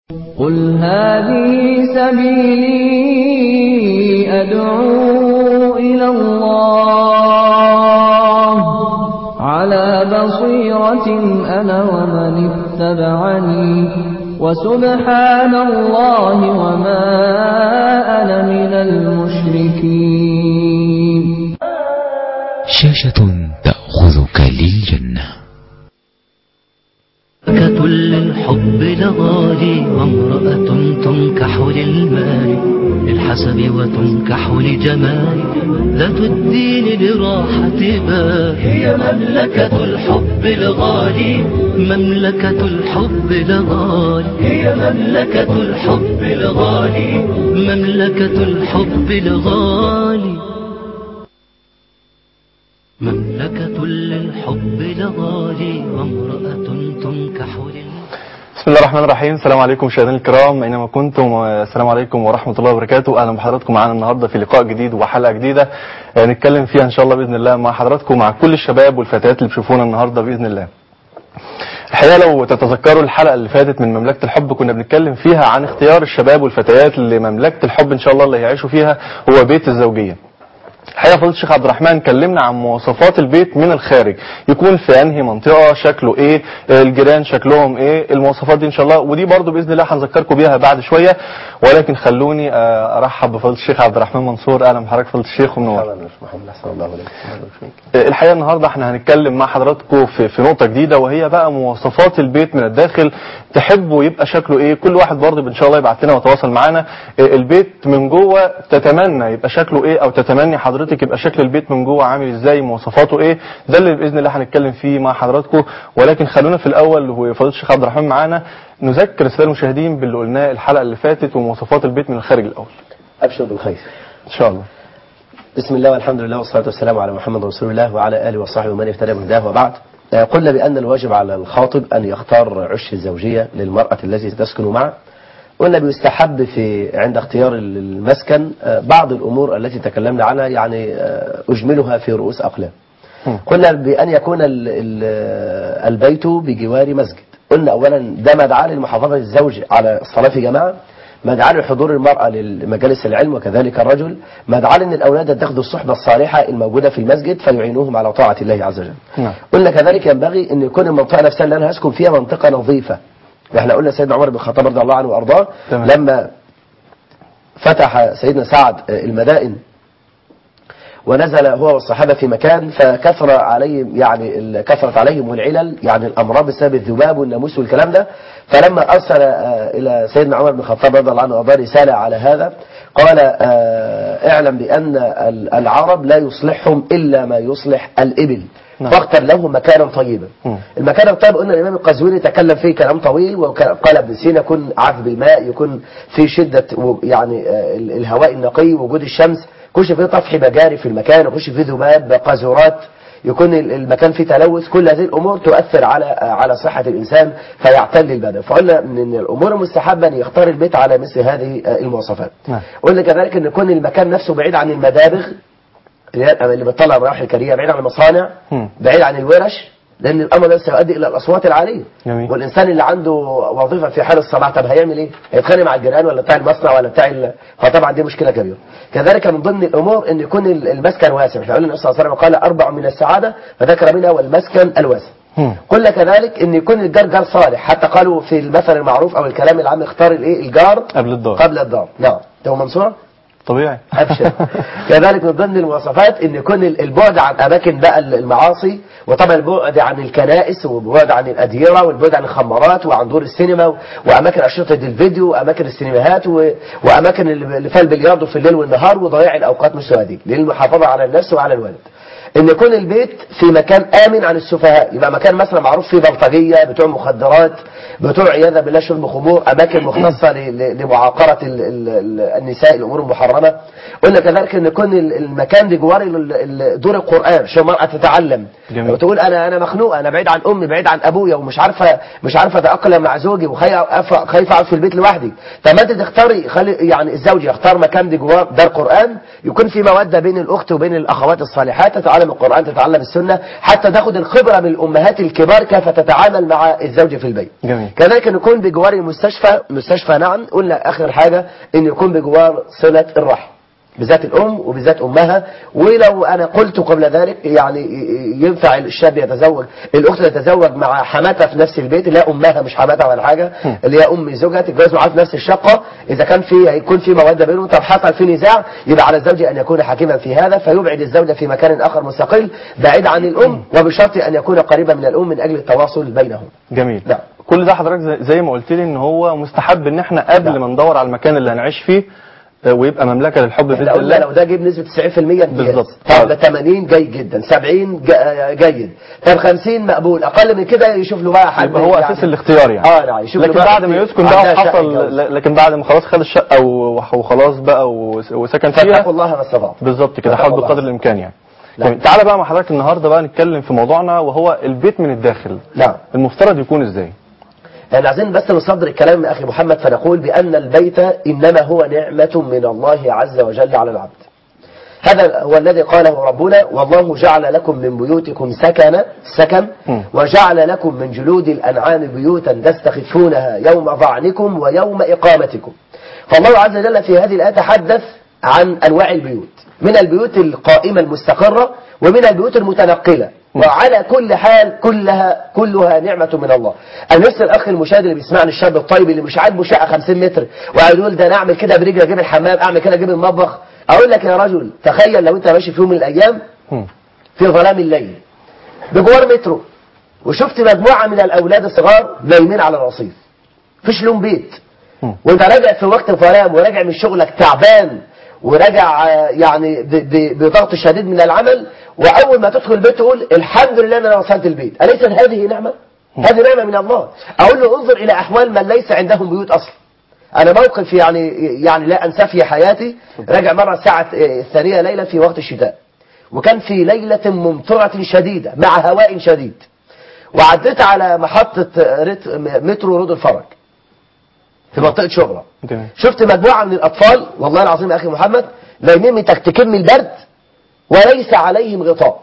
قل هذه سبيلي أدعو إلى الله على بصيرة أنا ومن اتبعني وسبحان الله وما أنا من المشركين شاشة تأخذك للجنة ملكة للحب لغالي وامرأة تنكح للمال للحسب وتنكح لجمال ذات الدين لراحة بال هي مملكة الحب الغالي مملكة الحب الغالي هي مملكة الحب الغالي مملكة الحب الغالي مملكة للحب لغالي وامرأة تنكح للمال بسم الله الرحمن الرحيم السلام عليكم مشاهدينا الكرام اينما كنتم السلام عليكم ورحمه الله وبركاته اهلا بحضراتكم معانا النهارده في لقاء جديد وحلقه جديده آه، نتكلم فيها ان شاء الله باذن الله مع حضراتكم مع كل الشباب والفتيات اللي بيشوفونا النهارده باذن الله الحقيقه لو تتذكروا الحلقه اللي فاتت من مملكه الحب كنا بنتكلم فيها عن اختيار الشباب والفتيات لمملكه الحب ان شاء الله اللي هيعيشوا فيها هو بيت الزوجيه الحقيقه فضيله الشيخ عبد الرحمن كلمنا عن مواصفات البيت من الخارج يكون في انهي منطقه شكله ايه آه، الجيران شكلهم ايه المواصفات دي ان شاء الله ودي برضو باذن الله هنذكركم بيها بعد شويه ولكن خلوني آه، ارحب بفضيله الشيخ عبد الرحمن منصور اهلا بحضرتك فضيله الشيخ ومنور آه، الحقيقه النهارده احنا هنتكلم مع حضراتكم في في نقطه جديده وهي بقى مواصفات البيت من الداخل تحبوا يبقى شكله ايه كل واحد برضه ان شاء الله يبعت لنا ويتواصل معانا آه، البيت من جوه تتمنى يبقى شكله ايه او تتمني حضرتك يبقى شكل البيت من جوه عامل ازاي مواصفاته ايه ده اللي باذن الله هنتكلم فيه مع حضراتكم ولكن خلونا في الاول وفضيله الشيخ عبد الرحمن معانا نذكر الساده المشاهدين باللي قلناه الحلقه اللي فاتت ومواصفات البيت من الخارج الاول أبشر بالخير ان شاء الله بسم الله والحمد لله والصلاة والسلام على محمد رسول الله وعلى آله وصحبه ومن اهتدى بهداه وبعد آه، قلنا بأن الواجب على الخاطب أن يختار عش الزوجية للمرأة التي تسكن معه قلنا بيستحب في عند اختيار المسكن آه، بعض الأمور التي تكلمنا عنها يعني آه، أجملها في رؤوس أقلام قلنا بأن يكون ال- ال- البيت بجوار مسجد قلنا أولا ده مدعاة للمحافظة الزوج على الصلاة في جماعة مدعاة لحضور المرأة لمجالس العلم وكذلك الرجل مدعاة لأن الأولاد تاخذوا الصحبة الصالحة الموجودة في المسجد فيعينوهم على طاعة الله عز وجل نعم. قلنا كذلك ينبغي أن يكون المنطقة نفسها اللي أنا هسكن فيها منطقة نظيفة احنا قلنا سيدنا عمر بن الخطاب رضي الله عنه وأرضاه تمام. لما فتح سيدنا سعد المدائن ونزل هو والصحابة في مكان فكثر عليهم يعني ال- كثرت عليهم العلل يعني الأمراض بسبب الذباب والناموس والكلام ده فلما أرسل آه، إلى سيدنا عمر بن الخطاب رضي الله عنه وأرضاه رسالة على هذا قال آه، اعلم بأن ال- العرب لا يصلحهم إلا ما يصلح الإبل نعم. فاختر له مكانا طيبا مم. المكان الطيب قلنا الإمام القزويني تكلم فيه كلام طويل وقال ابن سينا يكون عذب الماء يكون في شدة و- يعني آه، ال- الهواء النقي وجود الشمس يكونش فيه طفح مجاري في المكان يكونش فيه ذباب قاذورات يكون ال- المكان فيه تلوث كل هذه الأمور تؤثر على آه، على صحة الإنسان فيعتل البدن فقلنا من الأمور المستحبة أن يختار البيت على مثل هذه آه، المواصفات نعم. قلنا كذلك أن يكون المكان نفسه بعيد عن المدابغ اللي هي اللي بتطلع الرواح الكريهه بعيد عن المصانع مم. بعيد عن الورش لان الامر ده سيؤدي الى الاصوات العاليه جميل. والانسان اللي عنده وظيفه في حال الصلاح طب هيعمل ايه؟ هيتخانق مع الجيران ولا بتاع المصنع ولا بتاع ال... فطبعا دي مشكله كبيره. كذلك من ضمن الامور ان يكون ال- المسكن واسع، احنا قلنا النبي صلى الله عليه وسلم قال اربع من السعاده فذكر منها والمسكن الواسع. مم. قلنا كذلك ان يكون الجار جار صالح حتى قالوا في المثل المعروف او الكلام العام اختار الايه؟ الجار قبل الدار قبل الدار. نعم. ده هو منصور؟ طبيعي ابشر كذلك من ضمن المواصفات ان يكون البعد عن اماكن بقى المعاصي وطبعا البعد عن الكنائس والبعد عن الاديره والبعد عن الخمارات وعن دور السينما و- واماكن اشرطه الفيديو واماكن السينماهات و... واماكن اللي فيها البلياردو في الليل والنهار وضياع الاوقات مثل هذه للمحافظه على النفس وعلى الولد ان يكون البيت في مكان امن عن السفهاء يبقى مكان مثلا معروف فيه بلطجيه بتوع مخدرات بتوع عياذا بالله شرب خمور اماكن مختصه ل- ل- لمعاقره ال- ال- ال- النساء الامور المحرمه قلنا كذلك ان يكون ال- المكان بجوار ال- ال- دور القران عشان المراه تتعلم جميل. وتقول انا انا مخنوقه انا بعيد عن امي بعيد عن ابويا ومش عارفه مش عارفه اتاقلم مع زوجي وخايفه خايفه اقعد في البيت لوحدي طب ما انت تختاري خلي يعني الزوج يختار مكان بجوار دار قران يكون في موده بين الاخت وبين الاخوات الصالحات تتعلم تتعلم القرآن تتعلم السنة حتى تاخد الخبرة من الأمهات الكبار كيف تتعامل مع الزوج في البيت جميل. كذلك أن يكون بجوار المستشفى مستشفى نعم قلنا آخر حاجة أن يكون بجوار صلة الرحم بالذات الأم وبالذات أمها ولو أنا قلت قبل ذلك يعني ينفع الشاب يتزوج الأخت تتزوج مع حماتها في نفس البيت اللي هي أمها مش حماتها ولا حاجة اللي هي أم زوجها تتجوز معاها في نفس الشقة إذا كان في هيكون في مودة بينهم طب حصل في نزاع يبقى على الزوج أن يكون حكيما في هذا فيبعد الزوجة في مكان آخر مستقل بعيد عن الأم وبشرط أن يكون قريبا من الأم من أجل التواصل بينهم جميل نعم. كل ده حضرتك زي- زي ما قلت لي ان هو مستحب ان احنا قبل نعم. ما ندور على المكان اللي هنعيش فيه آه، ويبقى مملكه للحب باذن احنا قلنا الله لو ده جيب نسبة 90% امتياز بالظبط. طب ده 80 جيد جدا 70 جا- جيد طب 50 مقبول اقل من كده يشوف له بقى حد يبقى هو اساس الاختيار يعني اه نعم يشوف له لكن بقى بعد حد ما يسكن عندها بقى شقة وحصل يتجوز. ل- لكن بعد ما خلاص خد الشقه و- وخلاص بقى وس- وسكن فيها فاتقوا الله ما استطعتم بالظبط كده فاتقوا حاول الله. بقدر الامكان يعني نعم. جميل. تعالى بقى مع حضرتك النهارده بقى نتكلم في موضوعنا وهو البيت من الداخل نعم المفترض يكون ازاي احنا عايزين بس نصدر الكلام من اخي محمد فنقول بان البيت انما هو نعمة من الله عز وجل على العبد هذا هو الذي قاله ربنا والله جعل لكم من بيوتكم سكنا سكن مم. وجعل لكم من جلود الأنعام بيوتا تستخفونها يوم ظعنكم ويوم إقامتكم فالله عز وجل في هذه الآية تحدث عن أنواع البيوت من البيوت القائمة المستقرة ومن البيوت المتنقلة وعلى كل حال كلها كلها نعمة من الله أنا نفس الأخ المشاهد اللي بيسمعني الشاب الطيب اللي مش عاجبه شقة 50 متر وقاعد يقول ده أنا أعمل كده برجلي أجيب الحمام أعمل كده أجيب المطبخ أقول لك يا رجل تخيل لو أنت ماشي في يوم من الأيام مم. في ظلام الليل بجوار مترو وشفت مجموعة من الأولاد الصغار نايمين على الرصيف فيش لهم بيت مم. وانت راجع في وقت ظلام وراجع من شغلك تعبان وراجع آه، يعني ب- ب- بضغط شديد من العمل واول ما تدخل البيت تقول الحمد لله ان انا وصلت البيت اليست هذه نعمه هذه نعمه من الله اقول له انظر الى احوال من ليس عندهم بيوت اصلا انا موقف يعني يعني لا انساه في حياتي راجع مره الساعه آه، الثانيه ليلا في وقت الشتاء وكان في ليله ممطره شديده مع هواء شديد وعديت على محطه آه، رت- مترو رود الفرج في منطقه شبرا جميل شفت مجموعة من الأطفال والله العظيم يا أخي محمد نايمين متكتكين من البرد وليس عليهم غطاء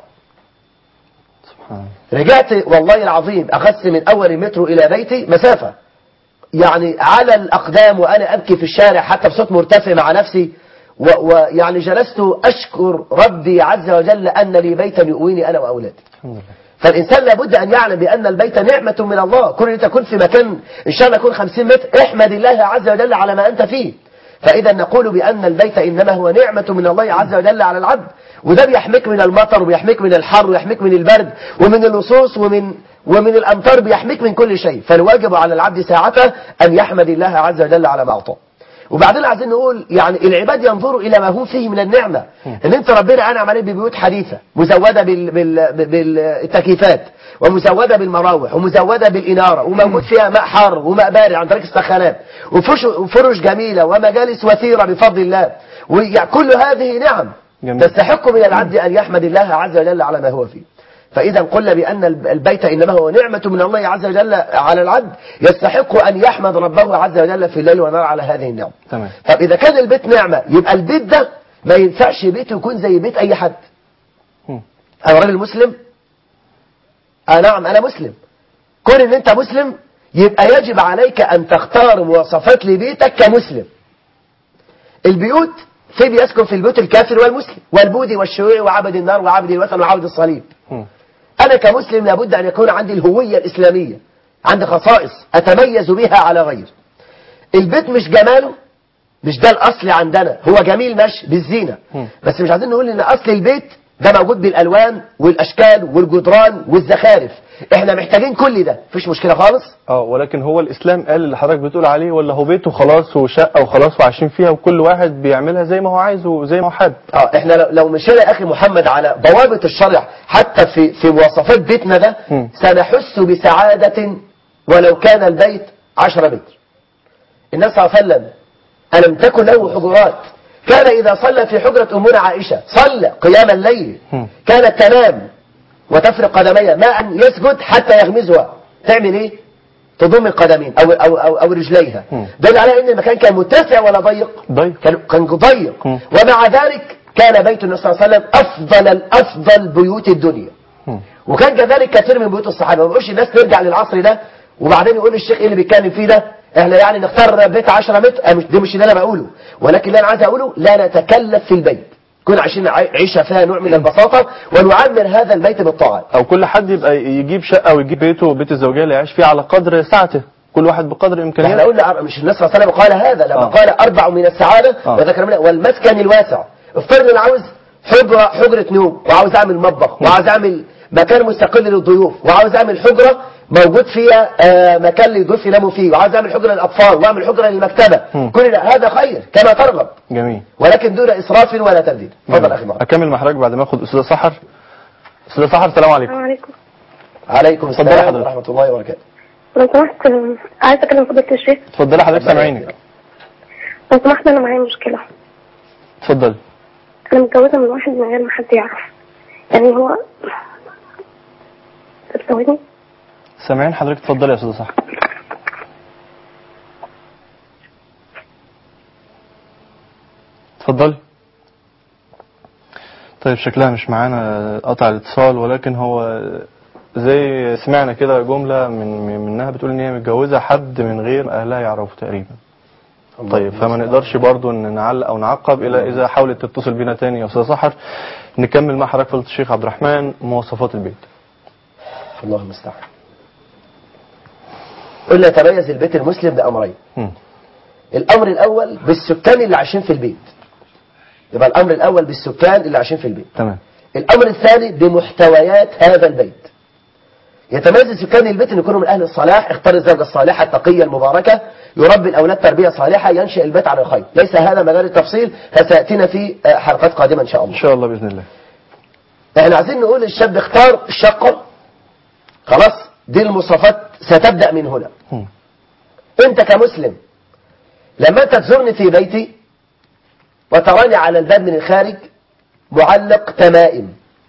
سبحان رجعت والله العظيم أخذت من أول المترو إلى بيتي مسافة يعني على الأقدام وأنا أبكي في الشارع حتى بصوت مرتفع مع نفسي و- ويعني جلست أشكر ربي عز وجل أن لي بيتا يؤويني أنا وأولادي الحمد لله فالإنسان لابد أن يعلم بأن البيت نعمة من الله كون أنت تكون في مكان إن شاء الله يكون 50 متر احمد الله عز وجل على ما أنت فيه فإذا نقول بأن البيت إنما هو نعمة من الله عز وجل على العبد وده بيحميك من المطر وبيحميك من الحر ويحميك من البرد ومن اللصوص ومن ومن الأمطار بيحميك من كل شيء فالواجب على العبد ساعته أن يحمد الله عز وجل على ما أعطاه وبعدين عايزين نقول يعني العباد ينظروا الى ما هم فيه من النعمه ان انت ربنا انعم عليك ببيوت حديثه مزوده بال بال بالتكييفات ومزوده بالمراوح ومزوده بالاناره وموجود فيها ماء حار وماء بارد عن طريق السخانات وفرش وفرش جميله ومجالس وثيره بفضل الله وكل هذه نعم جميل. تستحق من العبد ان يحمد الله عز وجل على ما هو فيه فإذا قلنا بأن البيت إنما هو نعمة من الله عز وجل على العبد يستحق أن يحمد ربه عز وجل في الليل والنهار على هذه النعمة تمام طب إذا كان البيت نعمة يبقى البيت ده ما ينفعش بيته يكون زي بيت أي حد مم. أنا راجل مسلم آه نعم أنا مسلم كون إن أنت مسلم يبقى يجب عليك أن تختار مواصفات لبيتك كمسلم البيوت في بيسكن في البيوت الكافر والمسلم والبوذي والشيوعي وعبد النار وعبد الوثن وعبد الصليب مم. أنا كمسلم لابد أن يكون عندي الهوية الإسلامية عندي خصائص أتميز بها على غيري البيت مش جماله مش ده الأصل عندنا هو جميل ماشي بالزينة مم. بس مش عايزين نقول إن أصل البيت ده موجود بالألوان والأشكال والجدران والزخارف إحنا محتاجين كل ده مفيش مشكلة خالص اه ولكن هو الاسلام قال اللي حضرتك بتقول عليه ولا هو بيته خلاص وشقه وخلاص وعايشين فيها وكل واحد بيعملها زي ما هو عايز وزي ما هو حابب اه احنا لو- لو مشينا يا اخي محمد على ضوابط الشرع حتى في في مواصفات بيتنا ده مم. سنحس بسعادة ولو كان البيت 10 متر النبي صلى الله عليه وسلم ألم تكن له حجرات كان إذا صلى في حجرة أمنا عائشة صلى قيام الليل مم. كانت تنام وتفرق قدميها ما أن يسجد حتى يغمزها تعمل إيه؟ تضم القدمين أو, أو, أو, أو رجليها مم. دل على أن المكان كان متسع ولا ضيق ضيق كان كان ضيق مم. ومع ذلك كان بيت النبي صلى الله عليه وسلم افضل الافضل بيوت الدنيا مم. وكان كذلك كثير من بيوت الصحابه ما بقولش الناس ترجع للعصر ده وبعدين يقول الشيخ ايه اللي بيتكلم فيه ده احنا يعني نختار بيت 10 متر أه مش- ده مش اللي انا بقوله ولكن اللي انا عايز اقوله لا نتكلف في البيت كنا عايشين عي- عيشه فيها نوع من البساطه ونعمر هذا البيت بالطاعات او كل حد يبقى يجيب شقه ويجيب بيته وبيت الزوجيه اللي يعيش فيه على قدر سعته كل واحد بقدر احنا امكانياته قلنا أر- مش النبي صلى الله عليه وسلم قال هذا لما آه. قال اربع من السعاده آه. وذكر منها والمسكن الواسع افترض انا عاوز حجره حجره نوم وعاوز اعمل مطبخ وعاوز اعمل مكان مستقل للضيوف وعاوز اعمل حجره موجود فيها آه، مكان للضيوف يناموا فيه وعاوز اعمل حجره للاطفال واعمل حجره للمكتبه مم. كل ده هذا خير كما ترغب جميل ولكن دون اسراف ولا تبذير تفضل اخي محمد اكمل مع حضرتك بعد ما اخد استاذ سحر استاذ سحر السلام عليكم السلام عليكم عليكم اتفضل السلام حضرتك. ورحمه الله وبركاته لو سمحت عايزة أكلم فضيلة الشيخ اتفضلي حضرتك سامعينك لو سمحت أنا معايا مشكلة اتفضلي أنا متجوزة من واحد من غير ما حد يعرف يعني هو تتزوجني سامعين حضرتك اتفضلي يا استاذ سحر اتفضلي طيب شكلها مش معانا قطع الاتصال ولكن هو زي سمعنا كده جملة من من- منها بتقول ان هي متجوزة حد من غير ما اهلها يعرفوا تقريبا طيب فما نقدرش برضو ان نعلق او نعقب الا اذا حاولت تتصل بينا تاني يا استاذ سحر نكمل مع حضرتك فضيلة الشيخ عبد الرحمن مواصفات البيت الله المستعان قلنا يتميز البيت المسلم بأمرين مم. الأمر الأول بالسكان اللي عايشين في البيت يبقى الأمر الأول بالسكان اللي عايشين في البيت تمام الأمر الثاني بمحتويات هذا البيت يتميز سكان البيت أن يكونوا من أهل الصلاح اختار الزوجة الصالحة التقية المباركة يربي الأولاد تربية صالحة ينشئ البيت على الخير ليس هذا مجال التفصيل فسيأتينا في آه، حلقات قادمة إن شاء ان الله شاء الله باذن الله احنا عايزين نقول الشاب اختار الشقة خلاص دي المواصفات ستبدأ من هنا مم. انت كمسلم لما انت تزورني في بيتي وتراني على الباب من الخارج معلق تمائم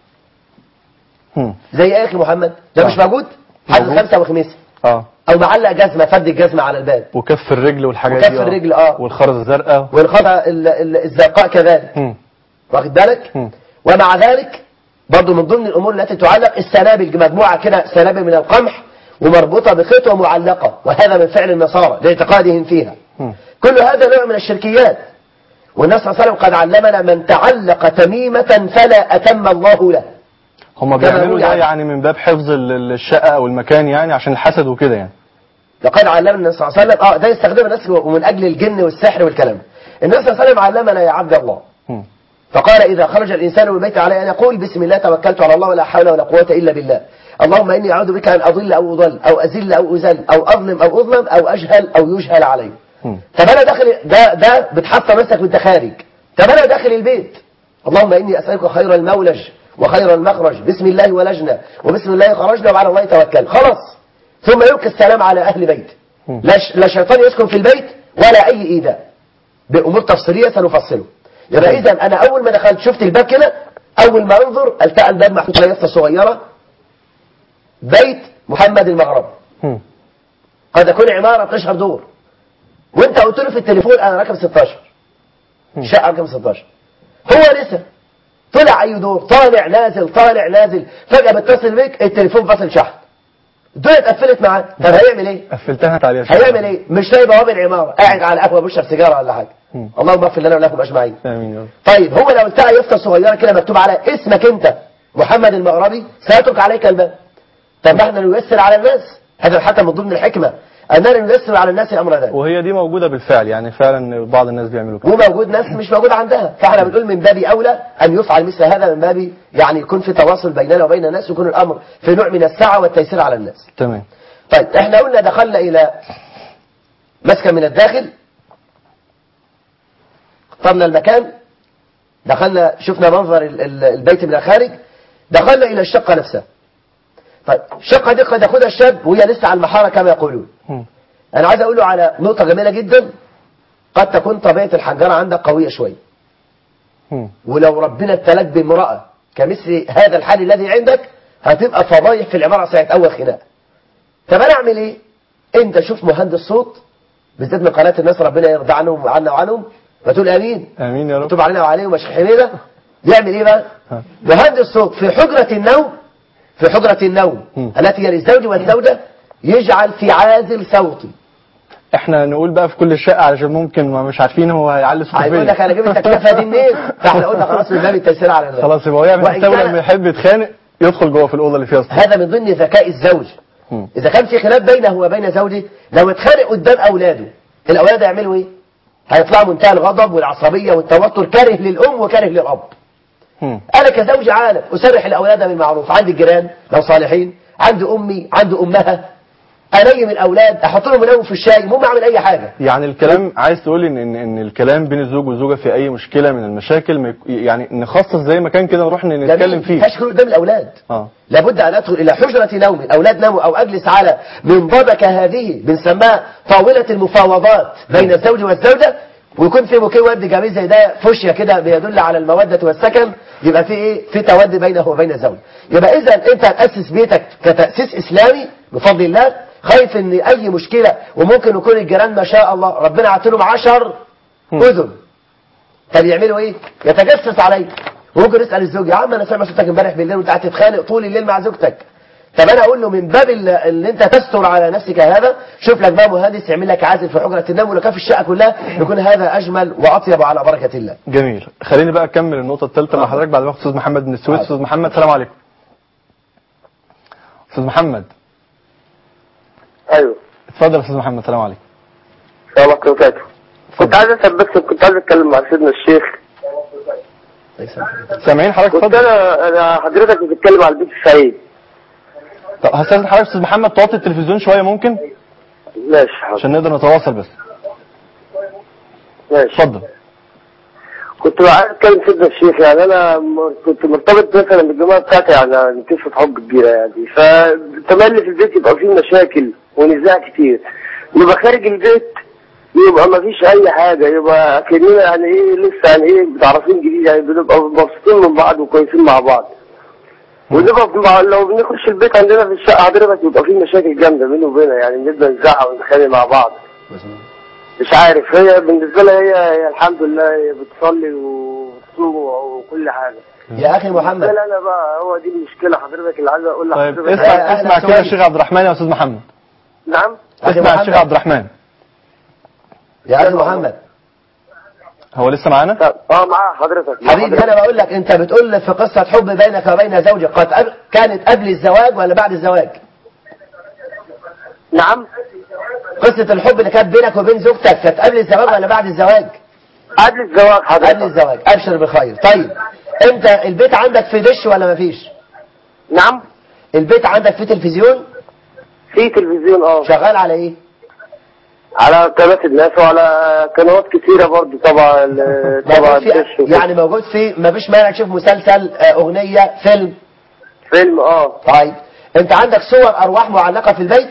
مم. زي ايه يا اخي محمد ده آه. مش موجود حد موجود. خمسة وخميس اه او معلق جزمة فرد الجزمة على الباب وكف الرجل والحاجات وكف دي الرجل، آه. والخرز الزرقاء والخطأ ال- ال- الزرقاء كذلك مم. واخد بالك مم. ومع ذلك برضو من ضمن الامور التي تعلق السنابل مجموعه كده سنابل من القمح ومربوطه بخيط ومعلقه وهذا من فعل النصارى لاعتقادهم فيها مم. كل هذا نوع من الشركيات والنبي صلى الله عليه وسلم قد علمنا من تعلق تميمه فلا اتم الله له هم كما بيعملوا يقول ده يعني. يعني من باب حفظ ال- ال- الشقة او المكان يعني عشان الحسد وكده يعني لقد علمنا النبي صلى الله عليه وسلم اه ده يستخدمه الناس ومن اجل الجن والسحر والكلام النبي صلى الله عليه وسلم علمنا يا عبد الله مم. فقال إذا خرج الإنسان من البيت عليه أن يقول بسم الله توكلت على الله ولا حول ولا قوة إلا بالله اللهم إني أعوذ بك أن أضل أو أضل أو أزل أو أزل أو أظلم أو أظلم أو أجهل أو يجهل علي مم. طب أنا داخل ده ده بتحط نفسك وأنت خارج طب أنا داخل البيت اللهم إني أسألك خير المولج وخير المخرج بسم الله ولجنا وبسم الله خرجنا وعلى الله توكل خلاص ثم يلقي السلام على أهل بيت مم. لا ش- لا شيطان يسكن في البيت ولا أي إيذاء بأمور تفصيلية سنفصله يبقى إذا أنا أول ما دخلت شفت الباب كده أول ما أنظر التقى الباب محطوط على يافطة صغيرة بيت محمد المغرب مم. قد يكون عمارة 12 دور وأنت قلت له في التليفون أنا رقم 16 شقة رقم 16 هو لسه طلع أي دور طالع نازل طالع نازل فجأة بتصل بيك التليفون فصل شحن الدنيا اتقفلت معاه طب هيعمل ايه؟ قفلتها انت عليها هيعمل ايه؟ مش لاقي بوابه العماره قاعد على قهوه بيشرب سيجاره ولا حاجه مم. اللهم اغفر لنا ولكم اجمعين امين يا رب طيب هو لو التقى يافطه صغيره كده مكتوب على اسمك انت محمد المغربي سيترك عليك الباب طب ما احنا نيسر على الناس هذا حتى من ضمن الحكمه اننا نيسر على الناس امر ذلك وهي دي موجودة بالفعل يعني فعلا بعض الناس بيعملوا كده وموجود ناس مش موجود عندها فاحنا بنقول من باب اولى ان يفعل مثل هذا من باب يعني يكون في تواصل بيننا وبين الناس ويكون الامر في نوع من السعه والتيسير على الناس تمام طيب احنا قلنا دخلنا الى مسكن من الداخل اخترنا المكان دخلنا شفنا منظر ال- ال- البيت من الخارج دخلنا الى الشقه نفسها طيب الشقه دي قد ياخدها الشاب وهي لسه على المحاره كما يقولون مم. انا عايز اقول له على نقطه جميله جدا قد تكون طبيعه الحنجره عندك قويه شويه مم. ولو ربنا ابتلاك بامرأة كمثل هذا الحال الذي عندك هتبقى فضايح في العمارة ساعة أول خناقة طب أنا أعمل إيه؟ أنت شوف مهندس صوت بالذات من قناة الناس ربنا يرضى عنهم وعنا وعنهم فتقول آمين امين يا رب مكتوب علينا وعليهم يا شيخ حميدة يعمل ايه بقى ها. مهندس صوت في حجرة النوم في حجرة النوم مم. التي هي للزوج والزوجة يجعل في عازل صوتي احنا نقول بقى في كل شقه علشان ممكن ما مش عارفين هو هيعلي صوته هيقول فين لك انا جبت التكلفه دي منين فاحنا قلنا خلاص من باب التيسير على الناس خلاص يبقى هو يعمل وإن حسابه كان لما يحب يتخانق يدخل جوه في الاوضه اللي فيها الصوت هذا من ضمن ذكاء الزوج مم. اذا كان في خلاف بينه وبين زوجه لو اتخانق قدام اولاده الاولاد يعملوا ايه هيطلعوا منتهى الغضب والعصبيه والتوتر كاره للام وكاره للاب مم. انا كزوج عالم اسرح الاولاد بالمعروف عندي الجيران لو صالحين عندي امي عندي امها انيم الاولاد احط لهم منوم في الشاي المهم اعمل اي حاجه يعني الكلام عايز تقول ان ان ان الكلام بين الزوج والزوجه في اي مشكله من المشاكل ما يك- يعني نخصص زي ما كان كده نروح نتكلم فيه تشكر قدام الاولاد اه لابد ان ادخل الى حجره نوم الاولاد ناموا او اجلس على منضدك هذه بنسميها طاوله المفاوضات بين الزوج والزوجه ويكون في بوكيه ورد جميل زي ده فوشيا كده بيدل على الموده والسكن يبقى في ايه في تود بينه وبين الزوج يبقى اذا انت هتاسس بيتك كتاسيس اسلامي بفضل الله خايف ان اي مشكله وممكن يكون الجيران ما شاء الله ربنا عطيلهم عشر اذن طب يعملوا ايه يتجسس عليك وممكن يسال الزوج يا عم انا سامع صوتك امبارح بالليل وانت قاعد تتخانق طول الليل مع زوجتك طب انا اقول له من باب ال- اللي انت تستر على نفسك هذا شوف لك بقى مهندس يعمل لك عازل في حجره النوم ولو كان في الشقه كلها يكون هذا اجمل واطيب على بركه الله جميل خليني بقى اكمل النقطه الثالثه مع حضرتك بعد ما اخد استاذ محمد من السويس استاذ محمد السلام عليكم استاذ محمد ايوه اتفضل يا استاذ محمد السلام عليكم السلام عليكم وبركاته كنت عايز اسال بس كنت عايز اتكلم مع سيدنا الشيخ سامعين حضرتك كنت اتفضل انا انا حضرتك بتتكلم على البيت السعيد طب هستاذن حضرتك استاذ محمد توطي التلفزيون شويه ممكن ماشي حاضر عشان نقدر نتواصل بس ماشي اتفضل كنت عايز اتكلم سيدنا الشيخ يعني انا م- كنت مرتبط مثلا بالجماعه بتاعتي يعني قصه حب كبيره يعني فتملي في البيت يبقى فيه مشاكل ونزاع كتير يبقى خارج البيت يبقى ما فيش اي حاجه يبقى كاننا يعني ايه لسه يعني ايه متعرفين جديد يعني بنبقى مبسوطين من بعض وكويسين مع بعض ونبقى مع- لو بنخش البيت عندنا في الشقه حضرتك يبقى في مشاكل جامده بيني وبينها يعني بنبدا نزعق ونتخانق مع بعض مش عارف هي بالنسبه لها هي, هي الحمد لله هي بتصلي وتصوم وكل حاجه يا اخي محمد بالنسبه لي انا بقى هو دي المشكله حضرتك اللي عايز اقول طيب لحضرتك اسمع أهلا اسمع كده سؤال. الشيخ عبد الرحمن يا استاذ محمد نعم أخي اسمع محمد. الشيخ عبد الرحمن يا اخي محمد هو لسه معانا طب اه مع حضرتك مع حبيبي انا بقول لك انت بتقول في قصه حب بينك وبين زوجك قد قبل- كانت قبل الزواج ولا بعد الزواج نعم قصه الحب اللي كانت بينك وبين زوجتك كانت قبل الزواج ولا بعد الزواج قبل الزواج حضرتك قبل الزواج ابشر بخير طيب انت البيت عندك في دش ولا مفيش نعم البيت عندك في تلفزيون في تلفزيون اه شغال على ايه على قناه الناس وعلى قنوات كتيره برضو طبعا ال- طبعا موجود في الدش وكده. يعني موجود في مفيش مانع تشوف مسلسل آه، اغنيه فيلم فيلم اه طيب انت عندك صور ارواح معلقه في البيت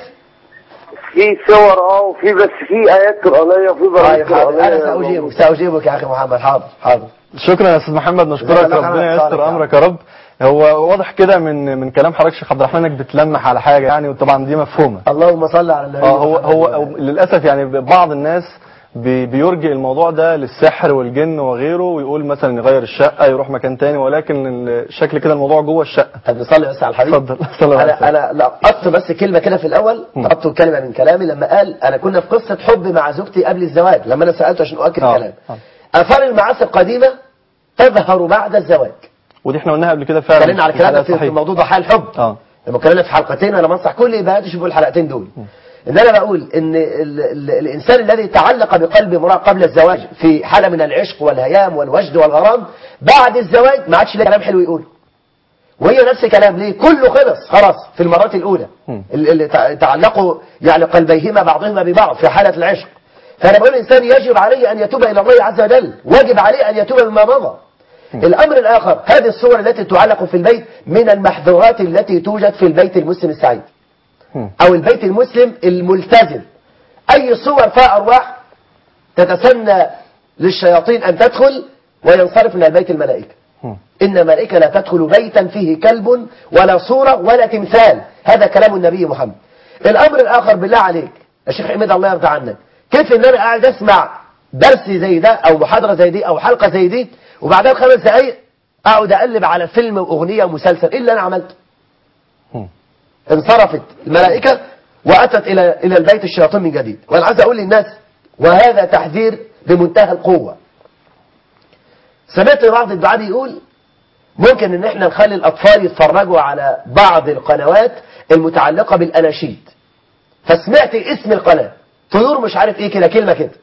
في صور اه وفي بس في ايات قرانيه وفي برامج طيب حاضر انا قرانيه ساجيبك ساجيبك يا اخي محمد حاضر حاضر شكرا يا استاذ محمد نشكرك جزاك الله ربنا خير. يستر صالح. امرك يا رب هو واضح كده من من كلام حضرتك شيخ عبد الرحمن انك بتلمح على حاجه يعني وطبعا دي مفهومه اللهم صل على النبي اه هو محمد هو وعلى أو آله. للاسف يعني بعض الناس بي- بيرجئ الموضوع ده للسحر والجن وغيره ويقول مثلا يغير الشقه يروح مكان تاني ولكن الشكل كده الموضوع جوه الشقه طب نصلي بس على الحبيب اتفضل صلى الله عليه وسلم. انا انا لقطت بس كلمه كده في الاول مم. لقطت كلمه من كلامي لما قال انا كنا في قصه حب مع زوجتي قبل الزواج لما انا سالته عشان اؤكد آه. الكلام آه. اثار المعاصي القديمه تظهر بعد الزواج ودي احنا قلناها قبل كده فعلا اتكلمنا على في الكلام ده الحلقة في في صحيح. موضوع ضحايا الحب اه لما اتكلمنا في حلقتين انا بنصح كل البنات يشوفوا الحلقتين دول ان انا بقول ان ال ال الانسان الذي تعلق بقلب امراه قبل الزواج في حاله من العشق والهيام والوجد والغرام بعد الزواج ما عادش ليه كلام حلو يقول وهي نفس الكلام ليه كله خلص خلاص في المرات الاولى مم. ال- اللي تع- تعلقوا يعني قلبيهما بعضهما ببعض في حاله العشق فانا بقول الانسان يجب عليه ان يتوب الى الله عز وجل واجب عليه ان يتوب مما مضى الامر الاخر هذه الصور التي تعلق في البيت من المحظورات التي توجد في البيت المسلم السعيد مم. او البيت المسلم الملتزم اي صور فيها ارواح تتسنى للشياطين ان تدخل وينصرف من البيت الملائكه مم. ان الملائكه لا تدخل بيتا فيه كلب ولا صوره ولا تمثال هذا كلام النبي محمد الامر الاخر بالله عليك يا شيخ حميد الله يرضى عنك كيف ان انا قاعد اسمع درس زي ده او محاضره زي دي او حلقه زي دي وبعدها بخمس دقائق اقعد اقلب على فيلم واغنيه ومسلسل ايه اللي انا عملته مم. انصرفت الملائكه واتت الى الى البيت الشياطين من جديد وانا عايز اقول للناس وهذا تحذير بمنتهى القوه سمعت بعض الدعاء يقول ممكن ان احنا نخلي الاطفال يتفرجوا على بعض القنوات المتعلقه بالاناشيد فسمعت اسم القناه طيور مش عارف ايه كده كلمه كده